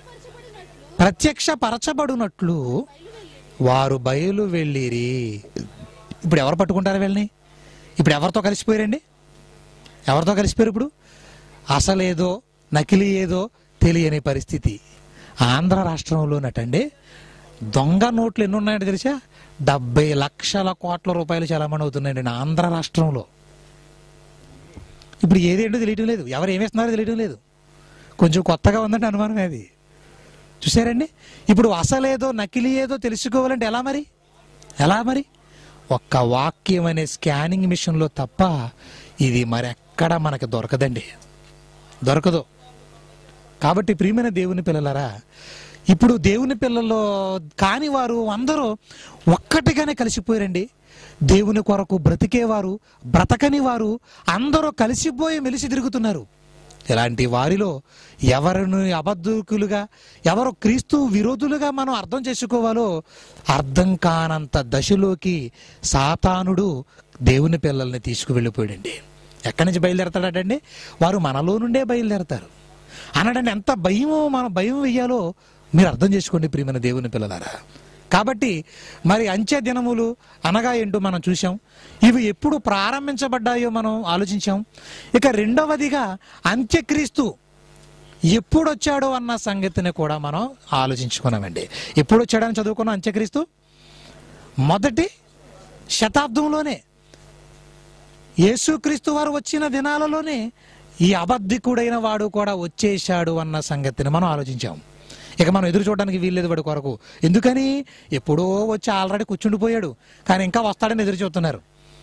ప్రత్యక్షపరచబడినట్లు వారు బయలు వెళ్ళిరి ఇప్పుడు ఎవరు పట్టుకుంటారు వీళ్ళని ఇప్పుడు ఎవరితో కలిసిపోయారండి ఎవరితో కలిసిపోయారు ఇప్పుడు అసలేదో నకిలీ ఏదో తెలియని పరిస్థితి ఆంధ్ర రాష్ట్రంలోనటండి దొంగ నోట్లు ఎన్ని ఉన్నాయంటే తెలుసా డెబ్బై లక్షల కోట్ల రూపాయలు చలామణి అవుతున్నాయండి ఆంధ్ర రాష్ట్రంలో ఇప్పుడు ఏదేంటో తెలియటం లేదు ఎవరు ఏమేస్తున్నారో తెలియటం లేదు కొంచెం కొత్తగా ఉందంటే అనుమానమే అది చూసారండి ఇప్పుడు అసలేదో నకిలీ ఏదో తెలుసుకోవాలంటే ఎలా మరి ఎలా మరి ఒక్క వాక్యం అనే స్కానింగ్ మిషన్లో తప్ప ఇది మరెక్కడ మనకు దొరకదండి దొరకదు కాబట్టి ప్రియమైన దేవుని పిల్లలరా ఇప్పుడు దేవుని పిల్లల్లో కాని వారు అందరూ ఒక్కటిగానే కలిసిపోయారండి దేవుని కొరకు బ్రతికేవారు బ్రతకని వారు అందరూ కలిసిపోయి మెలిసి తిరుగుతున్నారు ఇలాంటి వారిలో ఎవరిని అబద్ధకులుగా ఎవరు క్రీస్తు విరోధులుగా మనం అర్థం చేసుకోవాలో అర్థం కానంత దశలోకి సాతానుడు దేవుని పిల్లల్ని తీసుకువెళ్ళిపోయాడండి ఎక్కడి నుంచి బయలుదేరతాడటండి వారు మనలో నుండే బయలుదేరతారు అనడండి ఎంత భయమో మనం భయం వెయ్యాలో మీరు అర్థం చేసుకోండి ప్రియమైన దేవుని పిల్లలారా కాబట్టి మరి అంత్య దినములు అనగా ఏంటో మనం చూసాం ఇవి ఎప్పుడు ప్రారంభించబడ్డాయో మనం ఆలోచించాం ఇక రెండవదిగా అంత్యక్రీస్తు ఎప్పుడు వచ్చాడో అన్న సంగతిని కూడా మనం ఆలోచించుకున్నామండి ఎప్పుడు వచ్చాడని చదువుకున్నాం అంత్యక్రీస్తు మొదటి శతాబ్దంలోనే యేసుక్రీస్తు వారు వచ్చిన దినాలలోనే ఈ అబద్ధికుడైన వాడు కూడా వచ్చేశాడు అన్న సంగతిని మనం ఆలోచించాం ఇక మనం ఎదురు చూడడానికి వీల్లేదు వాడి కొరకు ఎందుకని ఎప్పుడో వచ్చి ఆల్రెడీ కూర్చుండిపోయాడు కానీ ఇంకా వస్తాడని ఎదురు చూస్తున్నారు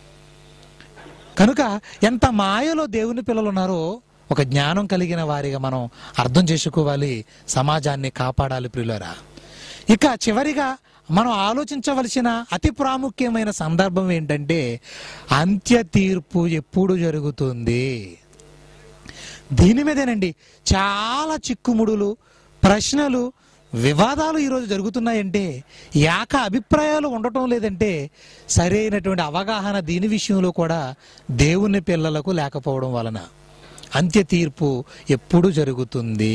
కనుక ఎంత మాయలో దేవుని పిల్లలు ఉన్నారో ఒక జ్ఞానం కలిగిన వారిగా మనం అర్థం చేసుకోవాలి సమాజాన్ని కాపాడాలి ప్రియులరా ఇక చివరిగా మనం ఆలోచించవలసిన అతి ప్రాముఖ్యమైన సందర్భం ఏంటంటే అంత్య తీర్పు ఎప్పుడు జరుగుతుంది దీని మీదేనండి చాలా చిక్కుముడులు ప్రశ్నలు వివాదాలు ఈరోజు జరుగుతున్నాయంటే యాక అభిప్రాయాలు ఉండటం లేదంటే సరైనటువంటి అవగాహన దీని విషయంలో కూడా దేవుని పిల్లలకు లేకపోవడం వలన అంత్య తీర్పు ఎప్పుడు జరుగుతుంది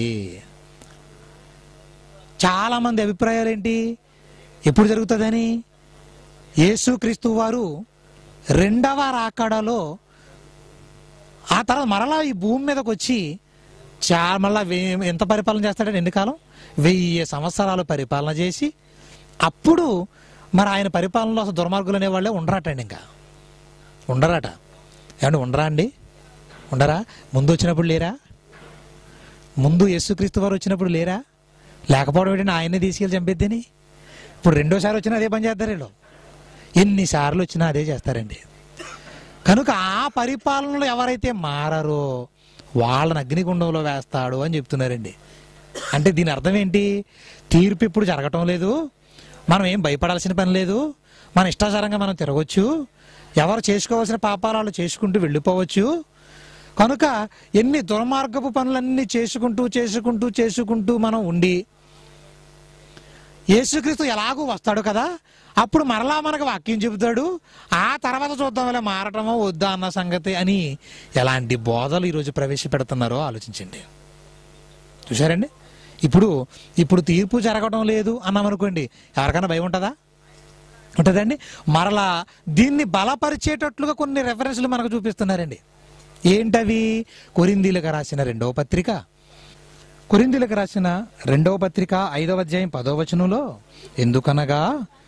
చాలా మంది అభిప్రాయాలు ఏంటి ఎప్పుడు జరుగుతుందని యేసుక్రీస్తు వారు రెండవ రాకడలో ఆ తర్వాత మరలా ఈ భూమి మీదకి వచ్చి చా మళ్ళా వే- ఎంత పరిపాలన చేస్తాడంటే ఎన్ని కాలం వెయ్యి సంవత్సరాలు పరిపాలన చేసి అప్పుడు మరి ఆయన పరిపాలనలో అసలు దుర్మార్గులు అనేవాళ్ళే ఉండరాటండి ఇంకా ఉండరాట ఏమండి ఉండరా అండి ఉండరా ముందు వచ్చినప్పుడు లేరా ముందు యేసుక్రీస్తు వారు వచ్చినప్పుడు లేరా లేకపోవడం ఏంటంటే ఆయన్ని తీసుకెళ్ళి చంపేద్దని ఇప్పుడు రెండోసారి వచ్చినా అదే పని చేస్తారు వీళ్ళు ఎన్నిసార్లు వచ్చినా అదే చేస్తారండి కనుక ఆ పరిపాలనలో ఎవరైతే మారరో వాళ్ళని అగ్నిగుండంలో వేస్తాడు అని చెప్తున్నారండి అంటే దీని అర్థం ఏంటి తీర్పు ఇప్పుడు జరగటం లేదు మనం ఏం భయపడాల్సిన పని లేదు మన ఇష్టాచారంగా మనం తిరగవచ్చు ఎవరు చేసుకోవాల్సిన పాపాలు వాళ్ళు చేసుకుంటూ వెళ్ళిపోవచ్చు కనుక ఎన్ని దుర్మార్గపు పనులన్నీ చేసుకుంటూ చేసుకుంటూ చేసుకుంటూ మనం ఉండి యేసుక్రీస్తు ఎలాగూ వస్తాడు కదా అప్పుడు మరలా మనకు వాక్యం చెబుతాడు ఆ తర్వాత చూద్దాం ఇలా మారటమో వద్దా అన్న సంగతి అని ఎలాంటి బోధలు ఈరోజు ప్రవేశపెడుతున్నారో ఆలోచించండి చూశారండి ఇప్పుడు ఇప్పుడు తీర్పు జరగడం లేదు అన్నామనుకోండి ఎవరికైనా భయం ఉంటుందా ఉంటుందండి మరలా దీన్ని బలపరిచేటట్లుగా కొన్ని రెఫరెన్స్లు మనకు చూపిస్తున్నారండి ఏంటవి కొరిందీలకు రాసిన రెండవ పత్రిక కొరిందీలకు రాసిన రెండవ పత్రిక ఐదవ అధ్యాయం పదవ వచనంలో ఎందుకనగా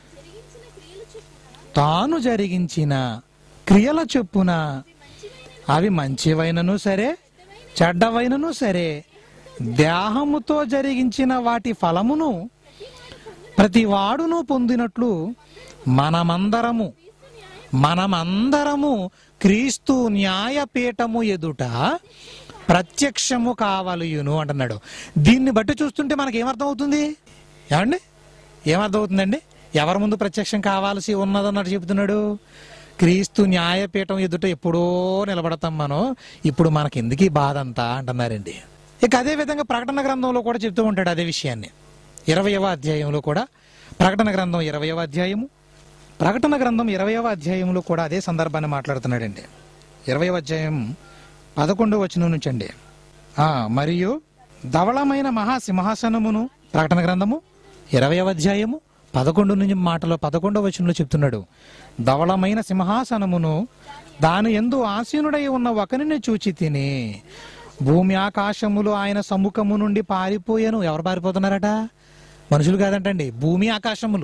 తాను జరిగించిన క్రియల చొప్పున అవి మంచివైనను సరే చెడ్డవైనను సరే దేహముతో జరిగించిన వాటి ఫలమును ప్రతి వాడును పొందినట్లు మనమందరము మనమందరము క్రీస్తు న్యాయపీఠము ఎదుట ప్రత్యక్షము కావలయును అంటున్నాడు దీన్ని బట్టి చూస్తుంటే మనకి ఏమర్థం అవుతుంది ఏమండి ఏమర్థం అవుతుందండి ఎవరి ముందు ప్రత్యక్షం కావాల్సి ఉన్నదన్నట్టు చెబుతున్నాడు క్రీస్తు న్యాయపీఠం ఎదుట ఎప్పుడో నిలబడతాం మనం ఇప్పుడు మనకి ఎందుకు ఈ బాధ అంతా అంటున్నారండి ఇక అదే విధంగా ప్రకటన గ్రంథంలో కూడా చెప్తూ ఉంటాడు అదే విషయాన్ని ఇరవయవ అధ్యాయంలో కూడా ప్రకటన గ్రంథం ఇరవయవ అధ్యాయము ప్రకటన గ్రంథం ఇరవయవ అధ్యాయంలో కూడా అదే సందర్భాన్ని మాట్లాడుతున్నాడండి ఇరవయవ అధ్యాయం పదకొండవ వచనం నుంచి అండి ఆ, మరియు ధవళమైన మహాసింహాసనమును ప్రకటన గ్రంథము ఇరవై అధ్యాయము పదకొండు నుంచి మాటలో పదకొండవ వచనంలో చెప్తున్నాడు ధవళమైన సింహాసనమును దాని ఎందు ఆసీనుడై ఉన్న ఒకరిని చూచి తిని భూమి ఆకాశములు ఆయన సముఖము నుండి పారిపోయాను ఎవరు పారిపోతున్నారట మనుషులు కాదంటండి భూమి ఆకాశములు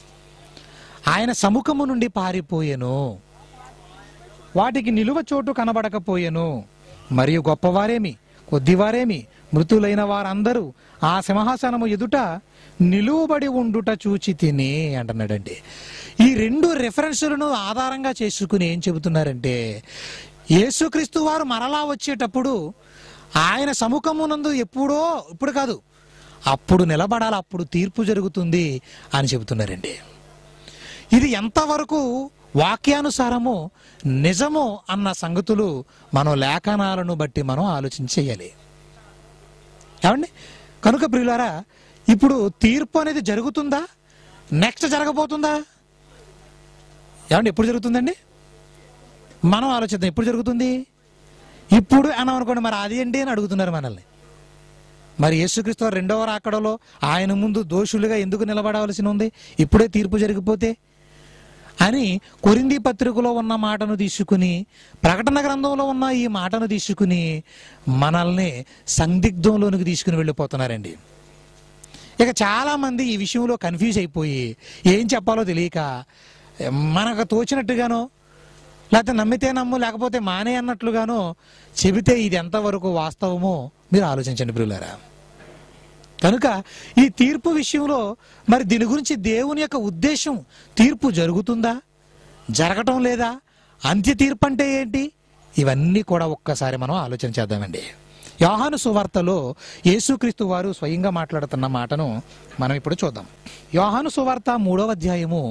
ఆయన సముఖము నుండి పారిపోయెను వాటికి నిలువ చోటు కనబడకపోయెను మరియు గొప్పవారేమి కొద్దివారేమి మృతులైన వారందరూ ఆ సింహాసనము ఎదుట నిలువబడి ఉండుట చూచి తిని అంటున్నాడండి ఈ రెండు రెఫరెన్సులను ఆధారంగా చేసుకుని ఏం చెబుతున్నారంటే యేసుక్రీస్తు వారు మరలా వచ్చేటప్పుడు ఆయన సముఖమునందు ఎప్పుడో ఇప్పుడు కాదు అప్పుడు నిలబడాలి అప్పుడు తీర్పు జరుగుతుంది అని చెబుతున్నారండి ఇది ఎంతవరకు వాక్యానుసారమో నిజమో అన్న సంగతులు మనం లేఖనాలను బట్టి మనం ఆలోచించేయాలి ఏమండి కనుక ప్రియులారా ఇప్పుడు తీర్పు అనేది జరుగుతుందా నెక్స్ట్ జరగబోతుందా ఏమండి ఎప్పుడు జరుగుతుందండి మనం ఆలోచిద్దాం ఎప్పుడు జరుగుతుంది ఇప్పుడు అని అనుకోండి మరి అది ఏంటి అని అడుగుతున్నారు మనల్ని మరి యేసుక్రీస్తు వారు రెండవ రాకడలో ఆయన ముందు దోషులుగా ఎందుకు నిలబడవలసి ఉంది ఇప్పుడే తీర్పు జరిగిపోతే అని కొరింది పత్రికలో ఉన్న మాటను తీసుకుని ప్రకటన గ్రంథంలో ఉన్న ఈ మాటను తీసుకుని మనల్ని సందిగ్ధంలోనికి తీసుకుని వెళ్ళిపోతున్నారండి ఇక చాలా మంది ఈ విషయంలో కన్ఫ్యూజ్ అయిపోయి ఏం చెప్పాలో తెలియక మనకు తోచినట్టుగానో లేకపోతే నమ్మితే నమ్ము లేకపోతే మానే అన్నట్లుగానో చెబితే ఇది ఎంతవరకు వాస్తవమో మీరు ఆలోచించండి ప్రియులారా కనుక ఈ తీర్పు విషయంలో మరి దీని గురించి దేవుని యొక్క ఉద్దేశం తీర్పు జరుగుతుందా జరగటం లేదా అంత్య తీర్పు అంటే ఏంటి ఇవన్నీ కూడా ఒక్కసారి మనం ఆలోచన చేద్దామండి యోహాను సువార్తలో యేసుక్రీస్తు వారు స్వయంగా మాట్లాడుతున్న మాటను మనం ఇప్పుడు చూద్దాం యోహాను సువార్త మూడవ అధ్యాయము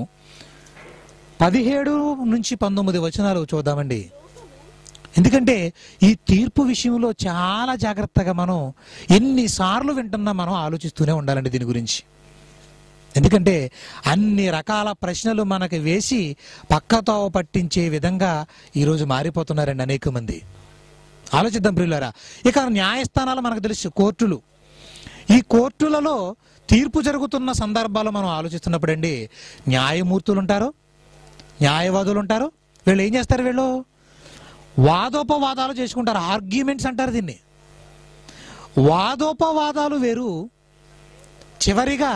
పదిహేడు నుంచి పంతొమ్మిది వచనాలు చూద్దామండి ఎందుకంటే ఈ తీర్పు విషయంలో చాలా జాగ్రత్తగా మనం ఎన్నిసార్లు వింటున్నా మనం ఆలోచిస్తూనే ఉండాలండి దీని గురించి ఎందుకంటే అన్ని రకాల ప్రశ్నలు మనకి వేసి పక్కతో పట్టించే విధంగా ఈరోజు మారిపోతున్నారండి అనేక మంది ఆలోచిద్దాం ప్రియులారా ఇక న్యాయస్థానాలు మనకు తెలుసు కోర్టులు ఈ కోర్టులలో తీర్పు జరుగుతున్న సందర్భాలు మనం ఆలోచిస్తున్నప్పుడు అండి న్యాయమూర్తులు ఉంటారు న్యాయవాదులు ఉంటారు వీళ్ళు ఏం చేస్తారు వీళ్ళు వాదోపవాదాలు చేసుకుంటారు ఆర్గ్యుమెంట్స్ అంటారు దీన్ని వాదోపవాదాలు వేరు చివరిగా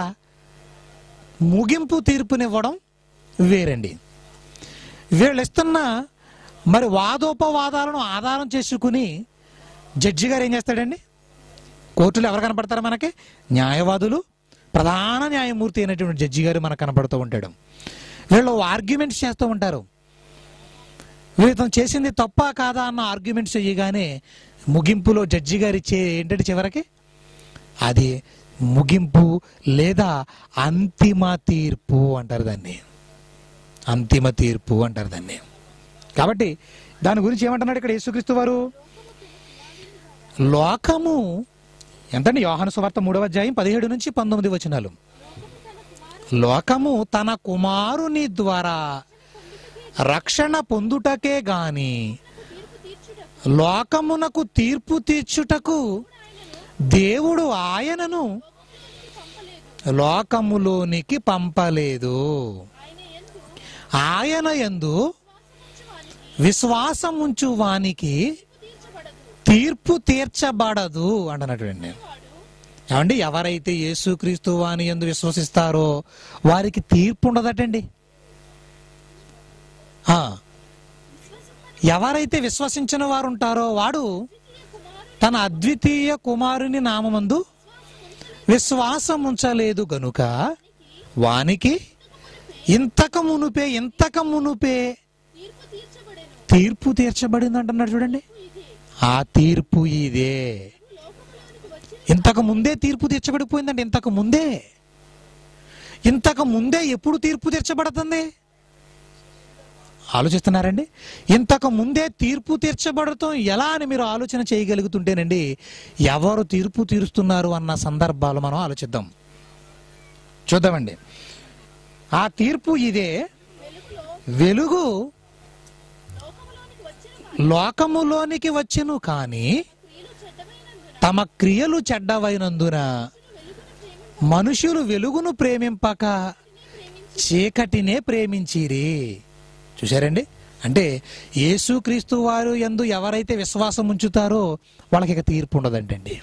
ముగింపు తీర్పునివ్వడం వేరండి వీళ్ళు ఇస్తున్న మరి వాదోపవాదాలను ఆధారం చేసుకుని జడ్జి గారు ఏం చేస్తాడండి కోర్టులో ఎవరు కనపడతారు మనకి న్యాయవాదులు ప్రధాన న్యాయమూర్తి అయినటువంటి జడ్జి గారు మనకు కనపడుతూ ఉంటాడు వీళ్ళు ఆర్గ్యుమెంట్స్ చేస్తూ ఉంటారు వీతం చేసింది తప్ప కాదా అన్న ఆర్గ్యుమెంట్స్ చేయగానే ముగింపులో జడ్జి గారు ఇచ్చే ఏంటంటే చివరికి అది ముగింపు లేదా అంతిమ తీర్పు అంటారు దాన్ని అంతిమ తీర్పు అంటారు దాన్ని కాబట్టి దాని గురించి ఏమంటున్నాడు ఇక్కడ యేసుక్రీస్తు వారు లోకము ఎంతండి యోహాను సువార్త మూడవ అధ్యాయం పదిహేడు నుంచి పంతొమ్మిది వచనాలు లోకము తన కుమారుని ద్వారా రక్షణ పొందుటకే గాని లోకమునకు తీర్పు తీర్చుటకు దేవుడు ఆయనను లోకములోనికి పంపలేదు ఆయన యందు విశ్వాసం ఉంచు వానికి తీర్పు తీర్చబడదు అంటున్నటువంటి ఏమండి ఎవరైతే యేసుక్రీస్తు వాని ఎందు విశ్వసిస్తారో వారికి తీర్పు ఉండదటండి ఆ, ఎవరైతే విశ్వసించిన వారు ఉంటారో వాడు తన అద్వితీయ కుమారుని నామమందు విశ్వాసం ఉంచలేదు గనుక వానికి ఇంతక మునుపే ఇంతక మునుపే తీర్పు తీర్చబడింది అంటున్నాడు చూడండి ఆ తీర్పు ఇదే ఇంతకు ముందే తీర్పు తీర్చబడిపోయిందండి ఇంతకు ముందే ఇంతకు ముందే ఎప్పుడు తీర్పు తీర్చబడుతుంది ఆలోచిస్తున్నారండి ఇంతకు ముందే తీర్పు తీర్చబడటం ఎలా అని మీరు ఆలోచన చేయగలుగుతుంటేనండి ఎవరు తీర్పు తీరుస్తున్నారు అన్న సందర్భాలు మనం ఆలోచిద్దాం చూద్దామండి ఆ తీర్పు ఇదే వెలుగు లోకములోనికి వచ్చెను కానీ తమ క్రియలు చెడ్డవైనందున మనుషులు వెలుగును ప్రేమింపక చీకటినే ప్రేమించిరి చూశారండి అంటే యేసుక్రీస్తు వారు యందు ఎవరైతే విశ్వాసం ఉంచుతారో వాళ్ళకి ఇక తీర్పు ఉండదంటండి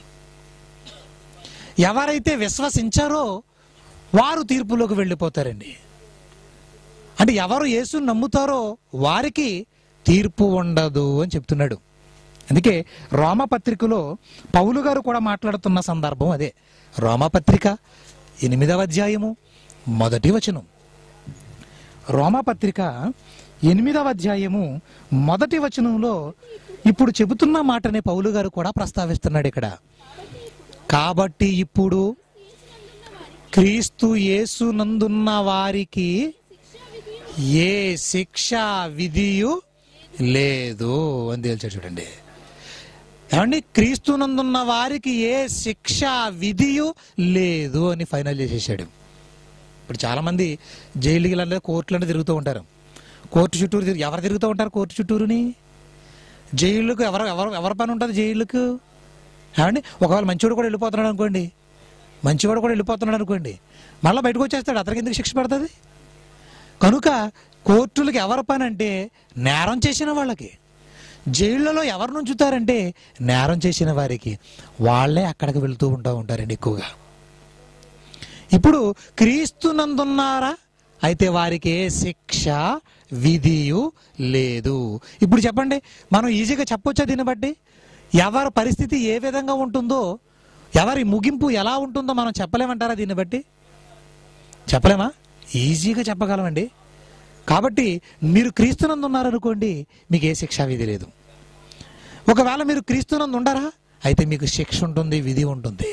ఎవరైతే విశ్వసించారో వారు తీర్పులోకి వెళ్ళిపోతారండి అంటే ఎవరు యేసుని నమ్ముతారో వారికి తీర్పు ఉండదు అని చెప్తున్నాడు అందుకే రోమపత్రికలో పౌలు గారు కూడా మాట్లాడుతున్న సందర్భం అదే రోమపత్రిక ఎనిమిదవ అధ్యాయము మొదటి వచనం రోమపత్రిక ఎనిమిదవ అధ్యాయము మొదటి వచనంలో ఇప్పుడు చెబుతున్న మాటనే పౌలు గారు కూడా ప్రస్తావిస్తున్నాడు ఇక్కడ కాబట్టి ఇప్పుడు క్రీస్తు యేసు నందున్న వారికి ఏ శిక్ష విధియు లేదు అని తేల్చాడు చూడండి ఏమండి క్రీస్తునందున్న వారికి ఏ శిక్ష విధియు లేదు అని ఫైనల్ చేసేసాడు ఇప్పుడు చాలా మంది జైలుకి లేదా కోర్టులను తిరుగుతూ ఉంటారు కోర్టు చుట్టూరు తిరిగి ఎవరు తిరుగుతూ ఉంటారు కోర్టు చుట్టూరుని జైళ్ళకు ఎవరు ఎవరు ఎవరి పని ఉంటుంది జైళ్ళకు ఏమండి ఒకవేళ మంచివాడు కూడా వెళ్ళిపోతున్నాడు అనుకోండి మంచివాడు కూడా వెళ్ళిపోతున్నాడు అనుకోండి మళ్ళీ బయటకు వచ్చేస్తాడు అతనికి ఎందుకు శిక్ష పడుతుంది కనుక కోర్టులకు ఎవరి పని అంటే నేరం చేసిన వాళ్ళకి జైళ్ళలో ఎవరు నుంచుతారంటే నేరం చేసిన వారికి వాళ్ళే అక్కడికి వెళ్తూ ఉంటా ఉంటారండి ఎక్కువగా ఇప్పుడు క్రీస్తునందున్నారా అయితే వారికి ఏ శిక్ష విధియు లేదు ఇప్పుడు చెప్పండి మనం ఈజీగా చెప్పొచ్చా దీన్ని బట్టి ఎవరి పరిస్థితి ఏ విధంగా ఉంటుందో ఎవరి ముగింపు ఎలా ఉంటుందో మనం చెప్పలేమంటారా దీన్ని బట్టి చెప్పలేమా ఈజీగా చెప్పగలమండి కాబట్టి మీరు క్రీస్తునందు ఉన్నారనుకోండి మీకు ఏ శిక్షా విధి లేదు ఒకవేళ మీరు క్రీస్తునందు ఉండరా అయితే మీకు శిక్ష ఉంటుంది విధి ఉంటుంది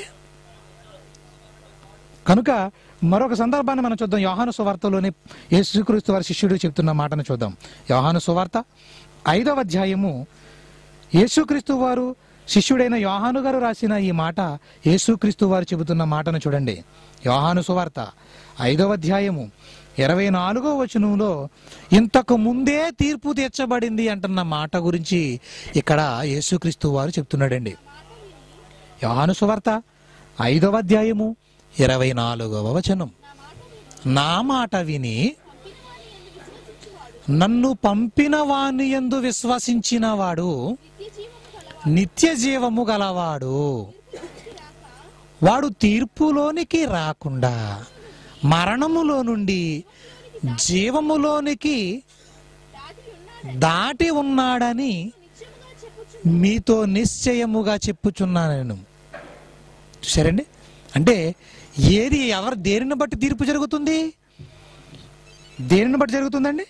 కనుక మరొక సందర్భాన్ని మనం చూద్దాం యోహాను సువార్తలోని యేసుక్రీస్తు వారి శిష్యుడు చెప్తున్న మాటను చూద్దాం యోహాను సువార్త ఐదవ అధ్యాయము యేసుక్రీస్తు వారు శిష్యుడైన యోహాను గారు రాసిన ఈ మాట యేసుక్రీస్తు వారు చెబుతున్న మాటను చూడండి యోహాను సువార్త ఐదవ అధ్యాయము ఇరవై నాలుగో వచనంలో ఇంతకు ముందే తీర్పు తీర్చబడింది అంటున్న మాట గురించి ఇక్కడ యేసుక్రీస్తు వారు చెప్తున్నాడండి యోహాను సువార్త ఐదవ అధ్యాయము ఇరవై నాలుగవ వచనం నా మాట విని నన్ను పంపిన వాని యందు విశ్వసించిన వాడు నిత్య జీవము గలవాడు వాడు తీర్పులోనికి రాకుండా మరణములో నుండి జీవములోనికి దాటి ఉన్నాడని మీతో నిశ్చయముగా చెప్పుచున్నాను నేను చూసారండి అంటే ఏది ఎవరు దేనిని బట్టి తీర్పు జరుగుతుంది దేనిని బట్టి జరుగుతుందండి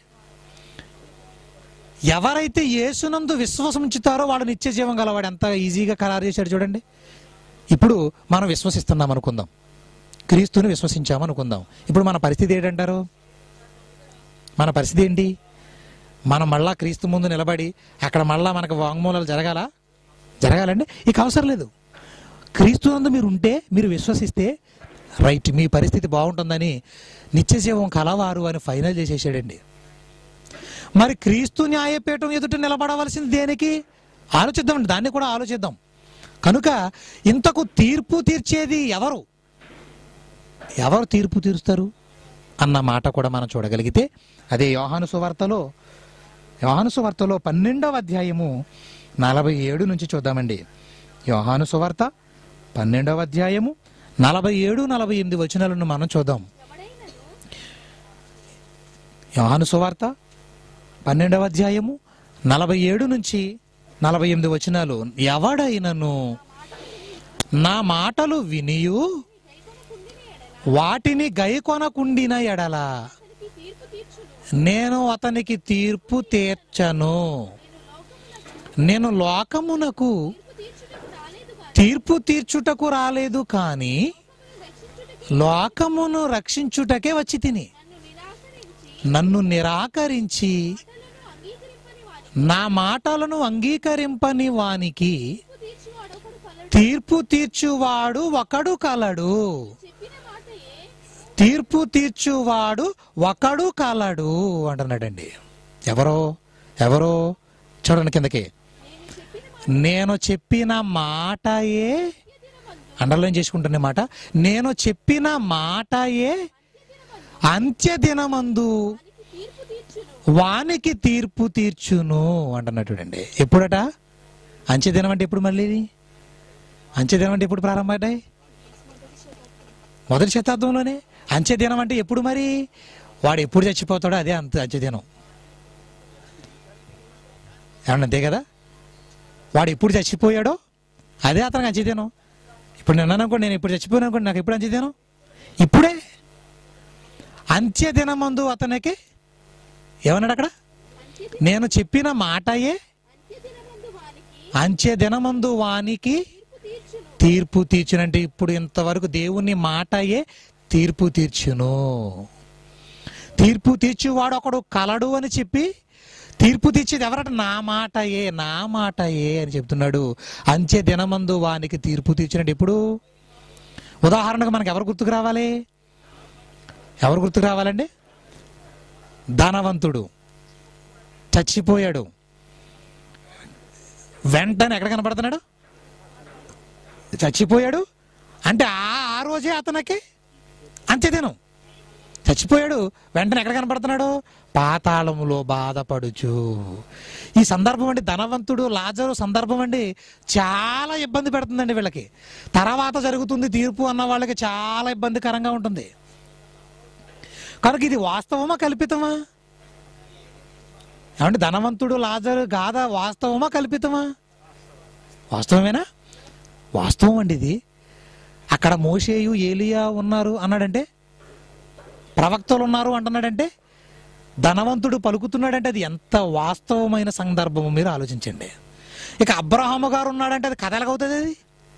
ఎవరైతే యేసునందు విశ్వాసం ఉంచుతారో వాడు నిత్య జీవం గలవాడు ఎంత ఈజీగా ఖరారు చేశాడు చూడండి ఇప్పుడు మనం విశ్వసిస్తున్నాం అనుకుందాం క్రీస్తుని విశ్వసించాము అనుకుందాం ఇప్పుడు మన పరిస్థితి ఏంటంటారు మన పరిస్థితి ఏంటి మనం మళ్ళా క్రీస్తు ముందు నిలబడి అక్కడ మళ్ళా మనకు వాంగ్మూలాలు జరగాల జరగాలండి ఇక అవసరం లేదు క్రీస్తునందు మీరు ఉంటే మీరు విశ్వసిస్తే రైట్ మీ పరిస్థితి బాగుంటుందని నిత్య జీవం కలవారు అని ఫైనల్ చేసేసాడండి మరి క్రీస్తు న్యాయపీఠం ఎదుట నిలబడవలసింది దేనికి ఆలోచిద్దామండి దాన్ని కూడా ఆలోచిద్దాం కనుక ఇంతకు తీర్పు తీర్చేది ఎవరు ఎవరు తీర్పు తీరుస్తారు అన్న మాట కూడా మనం చూడగలిగితే అదే యోహాను సువార్తలో యోహాను సువార్తలో పన్నెండవ అధ్యాయము నలభై ఏడు నుంచి చూద్దామండి యోహాను సువార్త పన్నెండవ అధ్యాయము నలభై ఏడు నలభై ఎనిమిది వచనాలను మనం చూద్దాం యోహాను సువార్త పన్నెండవ అధ్యాయము నలభై ఏడు నుంచి నలభై ఎనిమిది వచనాలు ఎవడైనను నా మాటలు వినియు వాటిని గైకొనకుండిన ఎడల నేను అతనికి తీర్పు తీర్చను నేను లోకమునకు తీర్పు తీర్చుటకు రాలేదు కానీ లోకమును రక్షించుటకే వచ్చి తిని నన్ను నిరాకరించి నా మాటలను అంగీకరింపని వానికి తీర్పు తీర్చువాడు ఒకడు కలడు తీర్పు తీర్చువాడు ఒకడు కలడు అంటున్నాడండి ఎవరో ఎవరో చూడండి కిందకి నేను చెప్పిన మాటయే అండర్లైన్ చేసుకుంటున్న మాట నేను చెప్పిన మాటయే అంత్య దినమందు తీర్పు తీర్చును వానికి తీర్పు తీర్చును అంటున్నట్టుడండి ఎప్పుడట అంత్య దినం అంటే ఎప్పుడు మళ్ళీ ఇది? అంత్య దినం అంటే ఎప్పుడు ప్రారంభమయ్యాయి మొదటి శతాబ్దంలోనే అంత్య దినం అంటే ఎప్పుడు మరి వాడు ఎప్పుడు చచ్చిపోతాడో అదే అంత అంత్య దినం ఏమన్నా అంతే కదా వాడు ఎప్పుడు చచ్చిపోయాడో అదే అతనికి అంచెదినం ఇప్పుడు నేను అన్నాను అనుకోండి నేను ఇప్పుడు చచ్చిపోయాను అనుకోండి నాకు ఎప్పుడు అంచెదినం ఇప్పుడే అంత్య దినమందు అతనికి ఏమన్నాడు అక్కడ నేను చెప్పిన మాటయే అంత్య దినమందు వానికి అంత్య దినమందు వానికి తీర్పు తీర్చును తీర్పు తీర్చునంటే ఇప్పుడు ఇంతవరకు దేవుని మాటయే తీర్పు తీర్చును తీర్పు తీర్చువాడు ఒకడు కలడు అని చెప్పి తీర్పు తీర్చేది ఎవరట నా మాటయే నా మాటయే అని చెప్తున్నాడు అంత్య దినమందు వానికి తీర్పు తీర్చినట్టు ఇప్పుడు ఉదాహరణకు మనకు ఎవరు గుర్తుకు రావాలి ఎవరు గుర్తుకు రావాలండి ధనవంతుడు చచ్చిపోయాడు వెంటనే ఎక్కడ కనపడుతున్నాడు చచ్చిపోయాడు అంటే ఆ ఆ రోజే అతనికి అంత్యదినం చచ్చిపోయాడు వెంటనే ఎక్కడ కనపడుతున్నాడు పాతాళములో బాధపడుచు ఈ సందర్భం అండి ధనవంతుడు లాజరు సందర్భం అండి చాలా ఇబ్బంది పెడుతుందండి వీళ్ళకి తర్వాత జరుగుతుంది తీర్పు అన్న వాళ్ళకి చాలా ఇబ్బందికరంగా ఉంటుంది కనుక ఇది వాస్తవమా కల్పితమా ఏమంటే ధనవంతుడు లాజరు గాథ వాస్తవమా కల్పితమా వాస్తవమేనా వాస్తవం అండి ఇది అక్కడ మోషేయు ఏలియా ఉన్నారు అన్నాడంటే ప్రవక్తలు ఉన్నారు అంటున్నాడంటే ధనవంతుడు పలుకుతున్నాడంటే అది ఎంత వాస్తవమైన సందర్భము మీరు ఆలోచించండి ఇక అబ్రహాము గారు ఉన్నాడంటే అది కథ ఎలాగవుతుంది అది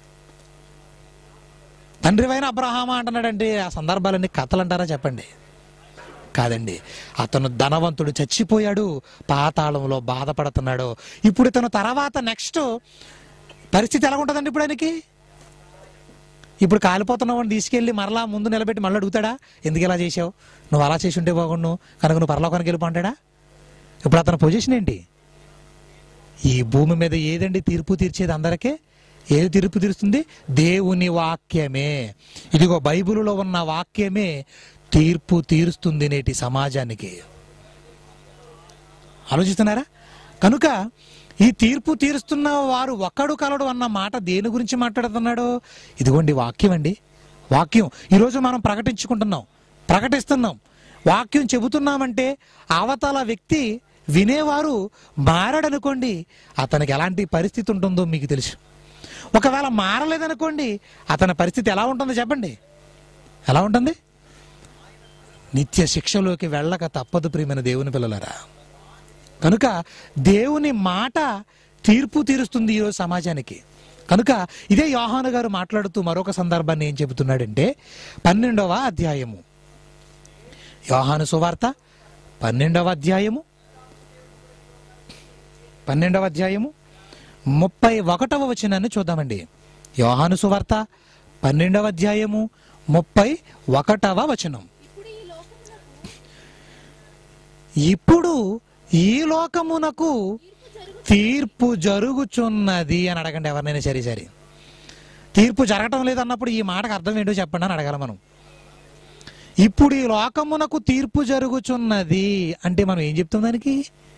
తండ్రివైన అబ్రహామా అంటున్నాడంటే ఆ సందర్భాలన్నీ కథలు అంటారా చెప్పండి కాదండి అతను ధనవంతుడు చచ్చిపోయాడు పాతాళంలో బాధపడుతున్నాడు ఇప్పుడు ఇతను తర్వాత నెక్స్ట్ పరిస్థితి ఎలా ఉంటుందండి ఇప్పుడు ఆయనకి ఇప్పుడు కాలిపోతున్నవాడిని తీసుకెళ్ళి మరలా ముందు నిలబెట్టి మళ్ళీ అడుగుతాడా ఎందుకు ఇలా చేసావు నువ్వు అలా చేసి ఉంటే బాగుండు కనుక నువ్వు పరలోకానికి వెళ్ళిపోంటాడా ఇప్పుడు అతని పొజిషన్ ఏంటి ఈ భూమి మీద ఏదండి తీర్పు తీర్చేది అందరికీ ఏది తీర్పు తీరుస్తుంది దేవుని వాక్యమే ఇదిగో బైబిలులో ఉన్న వాక్యమే తీర్పు తీరుస్తుంది నేటి సమాజానికి ఆలోచిస్తున్నారా కనుక ఈ తీర్పు తీరుస్తున్న వారు ఒక్కడు కలడు అన్న మాట దేని గురించి మాట్లాడుతున్నాడు ఇదిగోండి వాక్యం అండి వాక్యం ఈరోజు మనం ప్రకటించుకుంటున్నాం ప్రకటిస్తున్నాం వాక్యం చెబుతున్నామంటే అవతల వ్యక్తి వినేవారు మారాడనుకోండి అతనికి ఎలాంటి పరిస్థితి ఉంటుందో మీకు తెలుసు ఒకవేళ మారలేదనుకోండి అతని పరిస్థితి ఎలా ఉంటుందో చెప్పండి ఎలా ఉంటుంది నిత్య శిక్షలోకి వెళ్ళక తప్పదు ప్రియమైన దేవుని పిల్లలరా కనుక దేవుని మాట తీర్పు తీరుస్తుంది ఈరోజు సమాజానికి కనుక ఇదే యోహాను గారు మాట్లాడుతూ మరొక సందర్భాన్ని ఏం చెబుతున్నాడంటే పన్నెండవ అధ్యాయము యోహాను సువార్త పన్నెండవ అధ్యాయము పన్నెండవ అధ్యాయము ముప్పై ఒకటవ వచనాన్ని చూద్దామండి యోహాను సువార్త పన్నెండవ అధ్యాయము ముప్పై ఒకటవ వచనం ఇప్పుడు ఇప్పుడు ఈ లోకమునకు ఈ లోకమునకు తీర్పు జరుగు తీర్పు జరుగుచున్నది అని అడగండి ఎవరినైనా సరే సరే తీర్పు జరగటం లేదన్నప్పుడు ఈ మాటకు అర్థం ఏంటో చెప్పండి అని అడగాలి మనం ఇప్పుడు ఈ లోకమునకు తీర్పు జరుగుచున్నది అంటే మనం ఏం చెప్తాం దానికి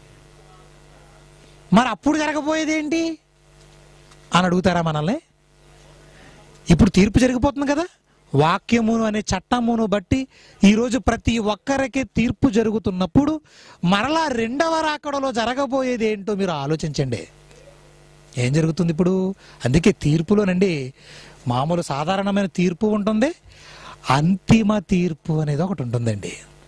మరి అప్పుడు జరగబోయేది ఏంటి అని అడుగుతారా మనల్ని ఇప్పుడు తీర్పు జరిగిపోతుంది కదా వాక్యమును అనే చట్టమును బట్టి ఈరోజు ప్రతి ఒక్కరికి తీర్పు జరుగుతున్నప్పుడు మరలా రెండవ రాకడలో జరగబోయేది ఏంటో మీరు ఆలోచించండి ఏం జరుగుతుంది ఇప్పుడు అందుకే తీర్పులోనండి మామూలు సాధారణమైన తీర్పు ఉంటుంది అంతిమ తీర్పు అనేది ఒకటి ఉంటుందండి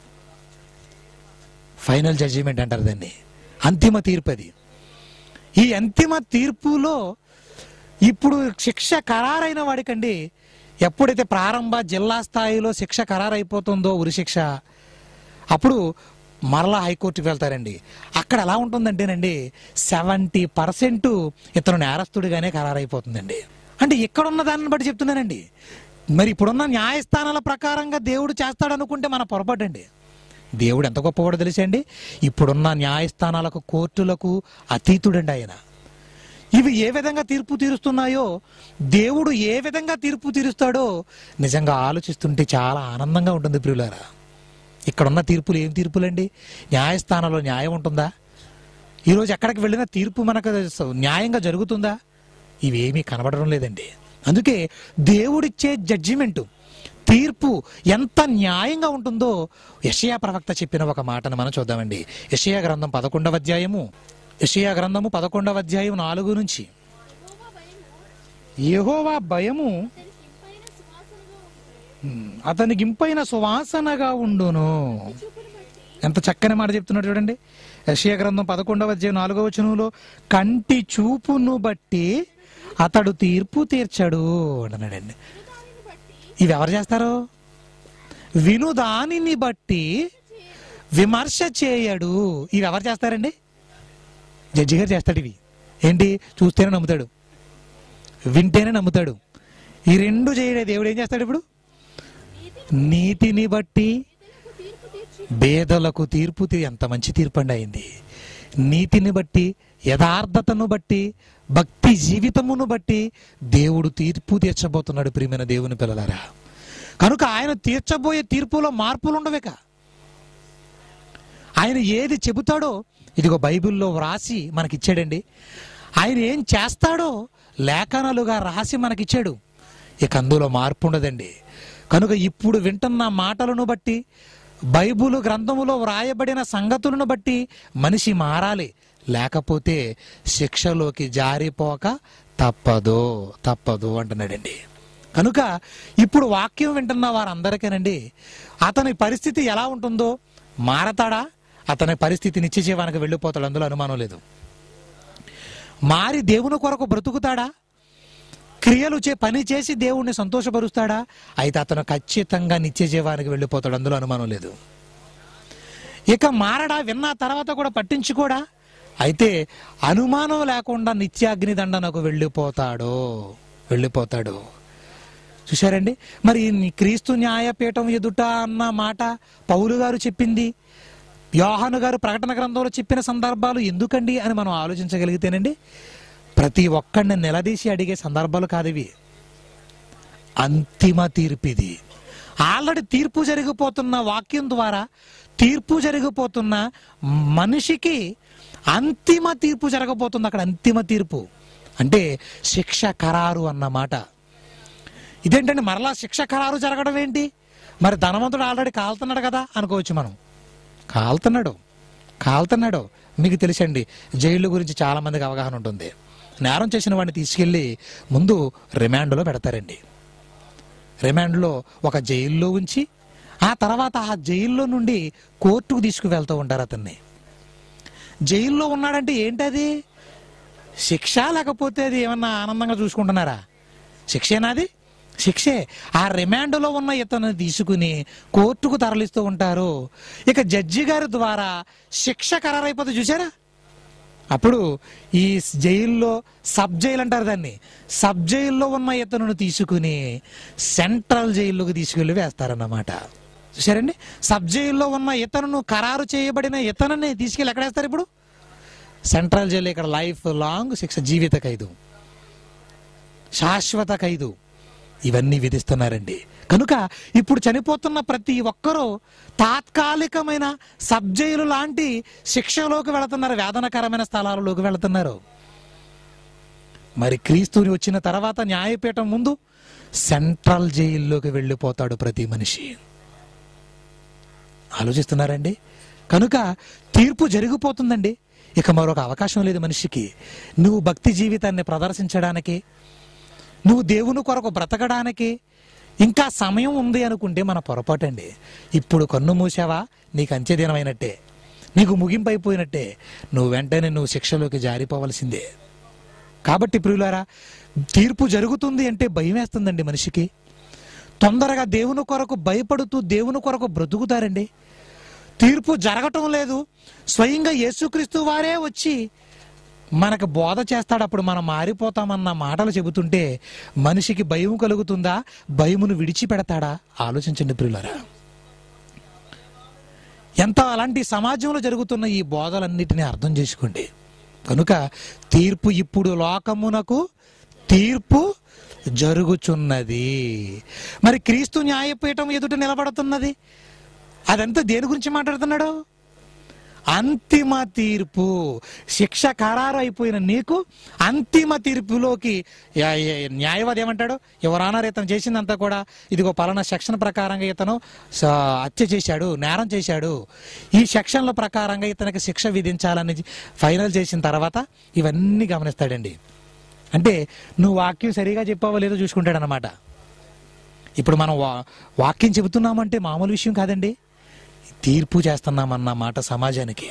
ఫైనల్ జడ్జిమెంట్ అంటారు దాన్ని అంతిమ తీర్పు అది ఈ అంతిమ తీర్పులో ఇప్పుడు శిక్ష ఖరారైన వాడికండి ఎప్పుడైతే ప్రారంభ జిల్లా స్థాయిలో శిక్ష ఖరారైపోతుందో ఉరి శిక్ష అప్పుడు మరలా హైకోర్టుకి వెళ్తారండి అక్కడ ఎలా ఉంటుందంటేనండి సెవెంటీ పర్సెంట్ ఇతను నేరస్తుడిగానే ఖరారైపోతుందండి అంటే ఇక్కడున్న దానిని బట్టి చెప్తున్నానండి మరి ఇప్పుడున్న న్యాయస్థానాల ప్రకారంగా దేవుడు చేస్తాడనుకుంటే మన పొరపాటు అండి దేవుడు ఎంత గొప్పవాడో తెలుసండి ఇప్పుడున్న న్యాయస్థానాలకు కోర్టులకు అతీతుడండి ఆయన ఇవి ఏ విధంగా తీర్పు తీరుస్తున్నాయో దేవుడు ఏ విధంగా తీర్పు తీరుస్తాడో నిజంగా ఆలోచిస్తుంటే చాలా ఆనందంగా ఉంటుంది ప్రియులారా ఇక్కడున్న తీర్పులు ఏం తీర్పులండి న్యాయస్థానంలో న్యాయం ఉంటుందా ఈరోజు ఎక్కడికి వెళ్ళినా తీర్పు మనకు స- న్యాయంగా జరుగుతుందా ఇవేమీ కనబడడం లేదండి అందుకే దేవుడిచ్చే జడ్జిమెంటు తీర్పు ఎంత న్యాయంగా ఉంటుందో యషయా ప్రవక్త చెప్పిన ఒక మాటను మనం చూద్దామండి యషయా గ్రంథం పదకొండవ అధ్యాయము యషయా గ్రంథము పదకొండవ అధ్యాయం నాలుగు నుంచి యెహోవా భయము యెహోవా భయము అతనికి ఇంపైన సువాసనగా ఉండును ఉమ్, అతనికి ఇంపైన సువాసనగా ఉండును చూపును బట్టి ఎంత చక్కని మాట చెప్తున్నాడు చూడండి యెషయా గ్రంథం పదకొండవ అధ్యాయం నాలుగవ వచనంలో కంటి చూపును బట్టి అతడు తీర్పు తీర్చాడు అంటున్నాడండి దానిని బట్టి ఇవి ఎవరు చేస్తారు విను దానిని బట్టి విమర్శ చేయడు ఇవి ఎవరు చేస్తారండి జడ్జి గారు చేస్తాడు ఇవి ఏంటి చూస్తేనే నమ్ముతాడు వింటేనే నమ్ముతాడు ఈ రెండు చేయడే దేవుడు ఏం చేస్తాడు ఇప్పుడు నీతిని బట్టి ఇతరులకు తీర్పు తీర్చి పేదలకు తీర్పు తీ- ఎంత మంచి తీర్పు అండి అయింది నీతిని బట్టి యథార్థతను బట్టి భక్తి జీవితమును బట్టి దేవుడు తీర్పు తీర్చబోతున్నాడు ప్రియమైన దేవుని పిల్లలారా కనుక ఆయన తీర్చబోయే తీర్పులో మార్పులు ఉండవేక ఆయన ఏది చెబుతాడో ఇదిగో బైబిల్లో వ్రాసి మనకిచ్చాడండి ఆయన ఏం చేస్తాడో లేఖనాలుగా రాసి మనకిచ్చాడు ఇక అందులో మార్పు ఉండదండి కనుక ఇప్పుడు వింటున్న మాటలను బట్టి బైబిల్ గ్రంథములో వ్రాయబడిన సంగతులను బట్టి మనిషి మారాలి లేకపోతే శిక్షలోకి జారిపోక తప్పదు తప్పదు అంటున్నాడండి కనుక ఇప్పుడు వాక్యం వింటున్న వారందరికీనండి అతని పరిస్థితి ఎలా ఉంటుందో మారతాడా అతని పరిస్థితి నిత్య జీవానికి వెళ్ళిపోతాడు అందులో అనుమానం లేదు మారి దేవుని కొరకు బ్రతుకుతాడా క్రియలు చే పని చేసి దేవుణ్ణి సంతోషపరుస్తాడా అయితే అతను ఖచ్చితంగా నిత్య జీవానికి వెళ్ళిపోతాడు అందులో అనుమానం లేదు ఇక మారడా విన్న తర్వాత కూడా పట్టించుకోడా అయితే అనుమానం లేకుండా నిత్యాగ్ని దండనకు వెళ్ళిపోతాడు వెళ్ళిపోతాడు చూశారండి మరి ఈ క్రీస్తు న్యాయపీఠం ఎదుట అన్న మాట పౌలు గారు చెప్పింది యోహాను గారు ప్రకటన గ్రంథంలో చెప్పిన సందర్భాలు ఎందుకండి అని మనం ఆలోచించగలిగితేనండి ప్రతి ఒక్కడిని నిలదీసి అడిగే సందర్భాలు కాదు ఇవి అంతిమ తీర్పు ఇది ఆల్రెడీ తీర్పు జరిగిపోతున్న వాక్యం ద్వారా తీర్పు జరిగిపోతున్న మనిషికి అంతిమ తీర్పు జరగబోతుంది అక్కడ అంతిమ తీర్పు అంటే శిక్ష ఖరారు అన్నమాట ఇదేంటండి మరలా శిక్ష ఖరారు జరగడం ఏంటి మరి ధనవంతుడు ఆల్రెడీ కాలుతున్నాడు కదా అనుకోవచ్చు మనం కాలుతున్నాడు కాలుతున్నాడు మీకు తెలుసండి జైలు గురించి చాలా మందికి అవగాహన ఉంటుంది నేరం చేసిన వాడిని తీసుకెళ్ళి ముందు రిమాండ్లో పెడతారండి రిమాండ్లో ఒక జైల్లో ఉంచి ఆ తర్వాత ఆ జైల్లో నుండి కోర్టుకు తీసుకువెళ్తూ ఉంటారు అతన్ని జైల్లో ఉన్నాడంటే ఏంటది శిక్ష లేకపోతే అది ఏమన్నా ఆనందంగా చూసుకుంటున్నారా శిక్షేనాది శిక్షే ఆ రిమాండ్లో ఉన్న ఇతను తీసుకుని కోర్టుకు తరలిస్తూ ఉంటారు ఇక జడ్జి గారి ద్వారా శిక్ష ఖరారైపోతే చూసారా అప్పుడు ఈ జైల్లో సబ్ జైలు అంటారు దాన్ని సబ్ జైల్లో ఉన్న ఇతనును తీసుకుని సెంట్రల్ జైల్లోకి తీసుకెళ్ళి వేస్తారన్నమాట చూసారండి సబ్ జైల్లో ఉన్న ఇతనును ఖరారు చేయబడిన ఇతనుని తీసుకెళ్ళి ఎక్కడ వేస్తారు ఇప్పుడు సెంట్రల్ జైలు ఇక్కడ లైఫ్ లాంగ్ శిక్ష జీవిత ఖైదు శాశ్వత ఖైదు ఇవన్నీ విధిస్తున్నారండి కనుక ఇప్పుడు చనిపోతున్న ప్రతి ఒక్కరూ తాత్కాలికమైన సబ్ జైలు లాంటి శిక్షలోకి వెళుతున్నారు వేదనకరమైన స్థలాలలోకి వెళుతున్నారు మరి క్రీస్తుని వచ్చిన తర్వాత న్యాయపీఠం ముందు సెంట్రల్ జైల్లోకి వెళ్ళిపోతాడు ప్రతి మనిషి ఆలోచిస్తున్నారండి కనుక తీర్పు జరిగిపోతుందండి ఇక మరొక అవకాశం లేదు మనిషికి నువ్వు భక్తి జీవితాన్ని ప్రదర్శించడానికి నువ్వు దేవుని కొరకు బ్రతకడానికి ఇంకా సమయం ఉంది అనుకుంటే మన పొరపాటండి ఇప్పుడు కన్ను మూసావా నీకు అంచె దినమైనట్టే నీకు ముగింపు అయిపోయినట్టే నువ్వు వెంటనే నువ్వు శిక్షలోకి జారిపోవలసిందే కాబట్టి ప్రియులారా తీర్పు జరుగుతుంది అంటే భయం వేస్తుందండి మనిషికి తొందరగా దేవుని కొరకు భయపడుతూ దేవుని కొరకు బ్రతుకుతారండి తీర్పు జరగటం లేదు స్వయంగా యేసుక్రీస్తు వారే వచ్చి మనకు బోధ చేస్తాడు అప్పుడు మనం మారిపోతామన్న మాటలు చెబుతుంటే మనిషికి భయం కలుగుతుందా భయమును విడిచిపెడతాడా ఆలోచించండి ప్రియులరా ఎంత అలాంటి సమాజంలో జరుగుతున్న ఈ బోధలన్నిటినీ అర్థం చేసుకోండి కనుక తీర్పు ఇప్పుడు లోకమునకు తీర్పు జరుగుచున్నది మరి క్రీస్తు న్యాయపీఠం ఎదుట నిలబడుతున్నది అదంతా దేని గురించి మాట్లాడుతున్నాడు అంతిమ తీర్పు శిక్ష ఖరారు అయిపోయిన నీకు అంతిమ తీర్పులోకి యా- యా- న్యాయవాది ఏమంటాడు ఎవరన్నారు ఇతను చేసిందంతా కూడా ఇదిగో పలానా సెక్షన్ ప్రకారంగా ఇతను స- హత్య చేశాడు నేరం చేశాడు ఈ సెక్షన్ల ప్రకారంగా ఇతనికి శిక్ష విధించాలని ఫైనల్ చేసిన తర్వాత ఇవన్నీ గమనిస్తాడండి అంటే నువ్వు వాక్యం సరిగా చెప్పావో లేదో చూసుకుంటాడు అనమాట ఇప్పుడు మనం వా వాక్యం చెబుతున్నామంటే మామూలు విషయం కాదండి తీర్పు చేస్తున్నామన్న మాట సమాజానికి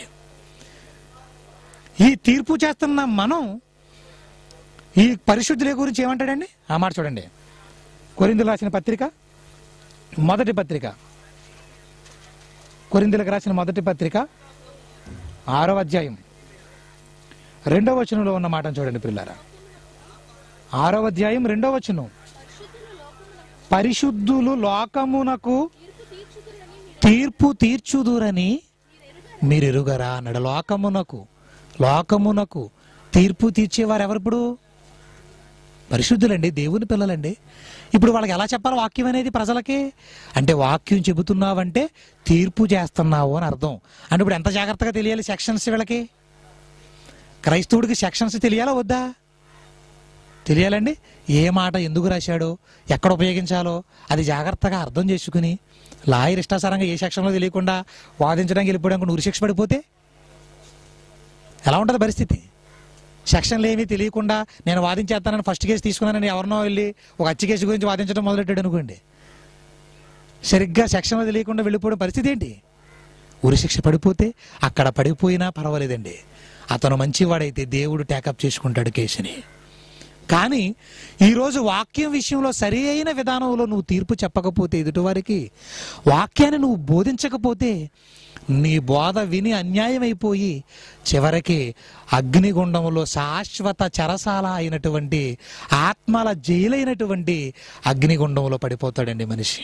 ఈ తీర్పు చేస్తున్న మనం ఈ పరిశుద్ధుల గురించి ఏమంటాడండి ఆ మాట చూడండి కొరిందులు రాసిన పత్రిక మొదటి పత్రిక కొరిందులకు రాసిన మొదటి పత్రిక ఆరో అధ్యాయం రెండవ వచనంలో ఉన్న మాటను చూడండి పిల్లారా ఆరో అధ్యాయం రెండవ వచనం పరిశుద్ధులు లోకమునకు తీర్పు తీర్చుదురని మీరు ఎరుగరా అన్నాడు లోకమునకు లోకమునకు తీర్పు తీర్చేవారు ఎవరిప్పుడు పరిశుద్ధులండి దేవుని పిల్లలండి ఇప్పుడు వాళ్ళకి ఎలా చెప్పాలి వాక్యం అనేది ప్రజలకి అంటే వాక్యం చెబుతున్నావంటే తీర్పు చేస్తున్నావు అని అర్థం అంటే ఇప్పుడు ఎంత జాగ్రత్తగా తెలియాలి సెక్షన్స్ వీళ్ళకి క్రైస్తవుడికి సెక్షన్స్ తెలియాలా వద్దా తెలియాలండి ఏ మాట ఎందుకు రాశాడో ఎక్కడ ఉపయోగించాలో అది జాగ్రత్తగా అర్థం చేసుకుని లాయర్ ఇష్టాసారంగా ఏ సెక్షన్లో తెలియకుండా వాదించడానికి వెళ్ళిపోవడానికి నూరు శిక్ష పడిపోతే ఎలా ఉంటుంది పరిస్థితి సెక్షన్లు ఏమీ తెలియకుండా నేను వాదించేస్తానని ఫస్ట్ కేసు తీసుకున్నానని ఎవరినో వెళ్ళి ఒక హత్య కేసు గురించి వాదించడం మొదలెట్టాడు అనుకోండి సరిగ్గా సెక్షన్లు తెలియకుండా వెళ్ళిపోవడం పరిస్థితి ఏంటి ఉరి శిక్ష పడిపోతే అక్కడ పడిపోయినా పర్వాలేదండి అతను మంచివాడైతే దేవుడు టేకప్ చేసుకుంటాడు కేసుని కానీ ఈరోజు వాక్యం విషయంలో సరి అయిన విధానంలో నువ్వు తీర్పు చెప్పకపోతే ఎదుటివారికి వాక్యాన్ని నువ్వు బోధించకపోతే నీ బోధ విని అన్యాయం అయిపోయి చివరికి అగ్నిగుండంలో శాశ్వత చెరసాల అయినటువంటి ఆత్మల జైలైనటువంటి అగ్నిగుండంలో పడిపోతాడండి మనిషి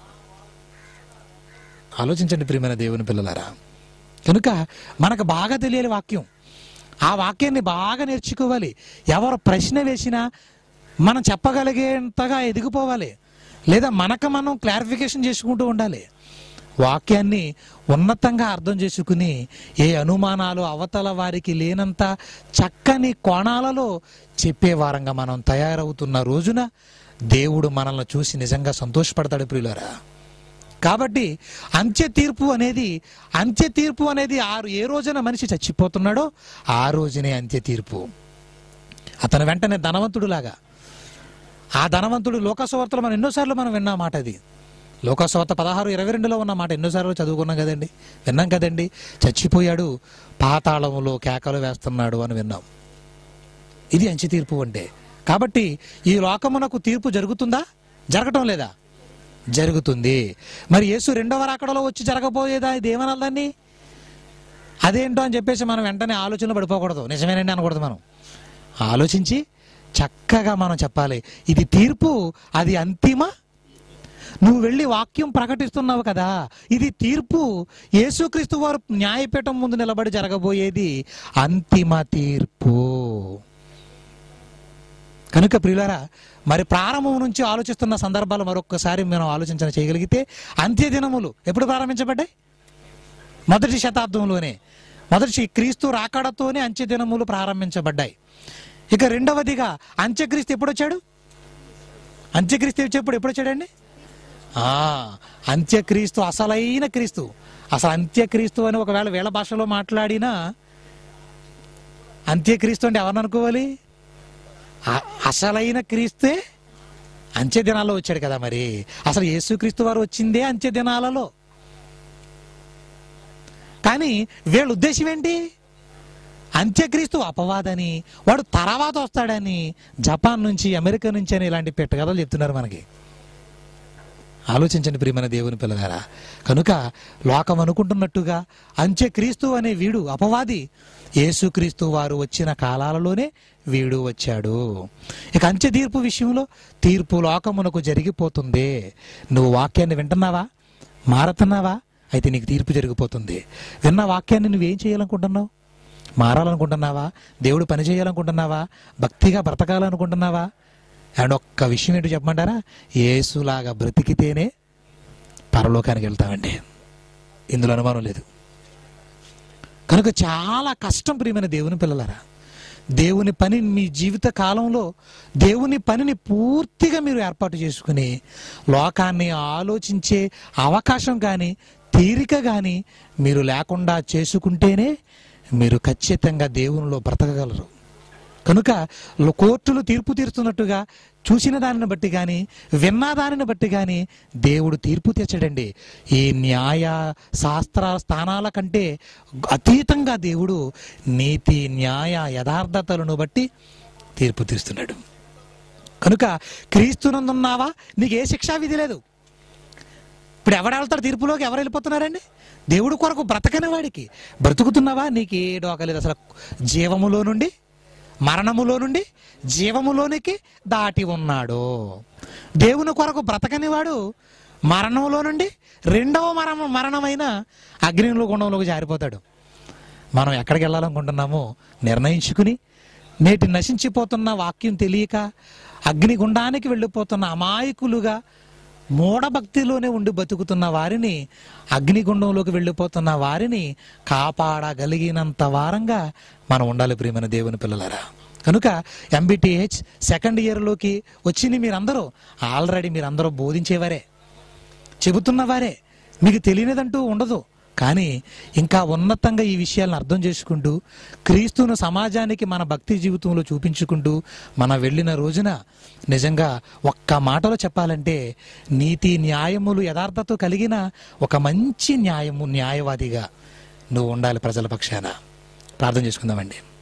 ఆలోచించండి ప్రియమైన దేవుని పిల్లలారా కనుక మనకు బాగా తెలియాలి వాక్యం ఆ వాక్యాన్ని బాగా నేర్చుకోవాలి ఎవరు ప్రశ్న వేసినా మనం చెప్పగలిగేంతగా ఎదిగిపోవాలి లేదా మనకు మనం క్లారిఫికేషన్ చేసుకుంటూ ఉండాలి వాక్యాన్ని ఉన్నతంగా అర్థం చేసుకుని ఏ అనుమానాలు అవతల వారికి లేనంత చక్కని కోణాలలో చెప్పే వారంగా మనం తయారవుతున్న రోజున దేవుడు మనల్ని చూసి నిజంగా సంతోషపడతాడు ప్రియులారా కాబట్టి అంత్య తీర్పు అనేది అంత్య తీర్పు అనేది ఆరు ఏ రోజున మనిషి చచ్చిపోతున్నాడో ఆ రోజునే అంత్య తీర్పు అతను వెంటనే ధనవంతుడులాగా ఆ ధనవంతుడు లోకసవార్తలు మనం ఎన్నోసార్లు మనం విన్నాం మాట అది లోకసవార్త పదహారు ఇరవై రెండులో ఉన్న మాట ఎన్నోసార్లు చదువుకున్నాం కదండి విన్నాం కదండి చచ్చిపోయాడు పాతాళములో కేకలు వేస్తున్నాడు అని విన్నాం ఇది అంత్య తీర్పు అంటే కాబట్టి ఈ లోకమునకు తీర్పు జరుగుతుందా జరగటం లేదా జరుగుతుంది మరి యేసు రెండవ రాకడలో వచ్చి జరగబోయేదా ఇది ఏమనాలి దాన్ని అదేంటో అని చెప్పేసి మనం వెంటనే ఆలోచనలో పడిపోకూడదు నిజమేనండి అనకూడదు మనం ఆలోచించి చక్కగా మనం చెప్పాలి ఇది తీర్పు అది అంతిమ నువ్వు వెళ్ళి వాక్యం ప్రకటిస్తున్నావు కదా ఇది తీర్పు యేసుక్రీస్తు వారు న్యాయపీఠం ముందు నిలబడి జరగబోయేది అంతిమ తీర్పు కనుక ప్రియులారా మరి ప్రారంభం నుంచి ఆలోచిస్తున్న సందర్భాలు మరొకసారి మనం ఆలోచించన చేయగలిగితే అంత్య దినములు ఎప్పుడు ప్రారంభించబడ్డాయి మొదటి శతాబ్దంలోనే మొదటి క్రీస్తు రాకడతోనే అంత్య దినములు ప్రారంభించబడ్డాయి ఇక రెండవదిగా అంత్యక్రీస్తు ఎప్పుడు వచ్చాడు అంత్యక్రీస్తు వచ్చేప్పుడు ఎప్పుడు వచ్చాడండి ఆ, అంత్యక్రీస్తు అసలైన క్రీస్తు అసలు అంత్యక్రీస్తు అని ఒకవేళ వేళ భాషలో మాట్లాడినా అంత్యక్రీస్తు అంటే ఎవరిని అనుకోవాలి ఆ- అసలైన క్రీస్తే అంత్య దినాల్లో వచ్చాడు కదా మరి అసలు యేసుక్రీస్తు వారు వచ్చిందే అంత్య దినాలలో కానీ వీళ్ళ ఉద్దేశం ఏంటి అంత్యక్రీస్తు అపవాదని వాడు తర్వాత వస్తాడని జపాన్ నుంచి అమెరికా నుంచి అని ఇలాంటి పెట్టగదలు చెప్తున్నారు మనకి ఆలోచించండి ప్రియమైన దేవుని పిల్లగారా కనుక లోకం అనుకుంటున్నట్టుగా అంత్యక్రీస్తు అనే వీడు అపవాది యేసుక్రీస్తు వారు వచ్చిన కాలాలలోనే వీడు వచ్చాడు ఇక అంత్య తీర్పు విషయంలో తీర్పు లోకమునకు జరిగిపోతుంది నువ్వు వాక్యాన్ని వింటున్నావా మారుతున్నావా అయితే నీకు తీర్పు జరిగిపోతుంది విన్న వాక్యాన్ని నువ్వేం చేయాలనుకుంటున్నావు మారాలనుకుంటున్నావా దేవుడు పని చేయాలనుకుంటున్నావా భక్తిగా బ్రతకాలనుకుంటున్నావా అండ్ ఒక్క విషయం ఏంటో చెప్పమంటారా యేసులాగా బ్రతికితేనే పరలోకానికి వెళ్తామండి ఇందులో అనుమానం లేదు కనుక చాలా కష్టం ప్రియమైన దేవుని పిల్లలారా దేవుని పని మీ జీవిత కాలంలో దేవుని పనిని పూర్తిగా మీరు ఏర్పాటు చేసుకుని లోకాన్ని ఆలోచించే అవకాశం కానీ తీరిక కానీ మీరు లేకుండా చేసుకుంటేనే మీరు ఖచ్చితంగా దేవునిలో బ్రతకగలరు కనుక లో- కోర్టులు తీర్పు తీరుతున్నట్టుగా చూసిన దానిని బట్టి కానీ విన్న దానిని బట్టి కానీ దేవుడు తీర్పు తెచ్చడండి ఈ న్యాయ శాస్త్ర స్థానాల కంటే అతీతంగా దేవుడు నీతి న్యాయ యథార్థతలను బట్టి తీర్పు తీరుస్తున్నాడు కనుక క్రీస్తునందున్నావా నీకు ఏ శిక్షా విధి లేదు ఇప్పుడు ఎవడు వెళ్తాడు తీర్పులోకి ఎవరు వెళ్ళిపోతున్నారండి దేవుడు కొరకు బ్రతకని వాడికి బ్రతుకుతున్నావా నీకు ఏ డోకలేదు అసలు జీవములో నుండి మరణములో నుండి జీవములోనికి దాటి ఉన్నాడు దేవుని కొరకు బ్రతకని వాడు మరణంలో నుండి రెండవ మరణ మరణమైన అగ్నిలో గుండంలోకి జారిపోతాడు మనం ఎక్కడికి వెళ్ళాలనుకుంటున్నామో నిర్ణయించుకుని నేటి నశించిపోతున్న వాక్యం తెలియక అగ్నిగుండానికి వెళ్ళిపోతున్న అమాయకులుగా మూఢభక్తిలోనే ఉండి బతుకుతున్న వారిని అగ్నిగుండంలోకి వెళ్ళిపోతున్న వారిని కాపాడగలిగినంత వారంగా మనం ఉండాలి ప్రియమైన దేవుని పిల్లలారా కనుక ఎంబీటీహెచ్ సెకండ్ ఇయర్లోకి వచ్చింది మీరందరూ ఆల్రెడీ మీరందరూ బోధించేవారే చెబుతున్నవారే మీకు తెలియనిదంటూ ఉండదు కానీ ఇంకా ఉన్నతంగా ఈ విషయాలను అర్థం చేసుకుంటూ క్రీస్తును సమాజానికి మన భక్తి జీవితంలో చూపించుకుంటూ మన వెళ్ళిన రోజున నిజంగా ఒక్క మాటలో చెప్పాలంటే నీతి న్యాయములు యథార్థత కలిగిన ఒక మంచి న్యాయము న్యాయవాదిగా నువ్వు ఉండాలి ప్రజల పక్షాన ప్రార్థన చేసుకుందామండి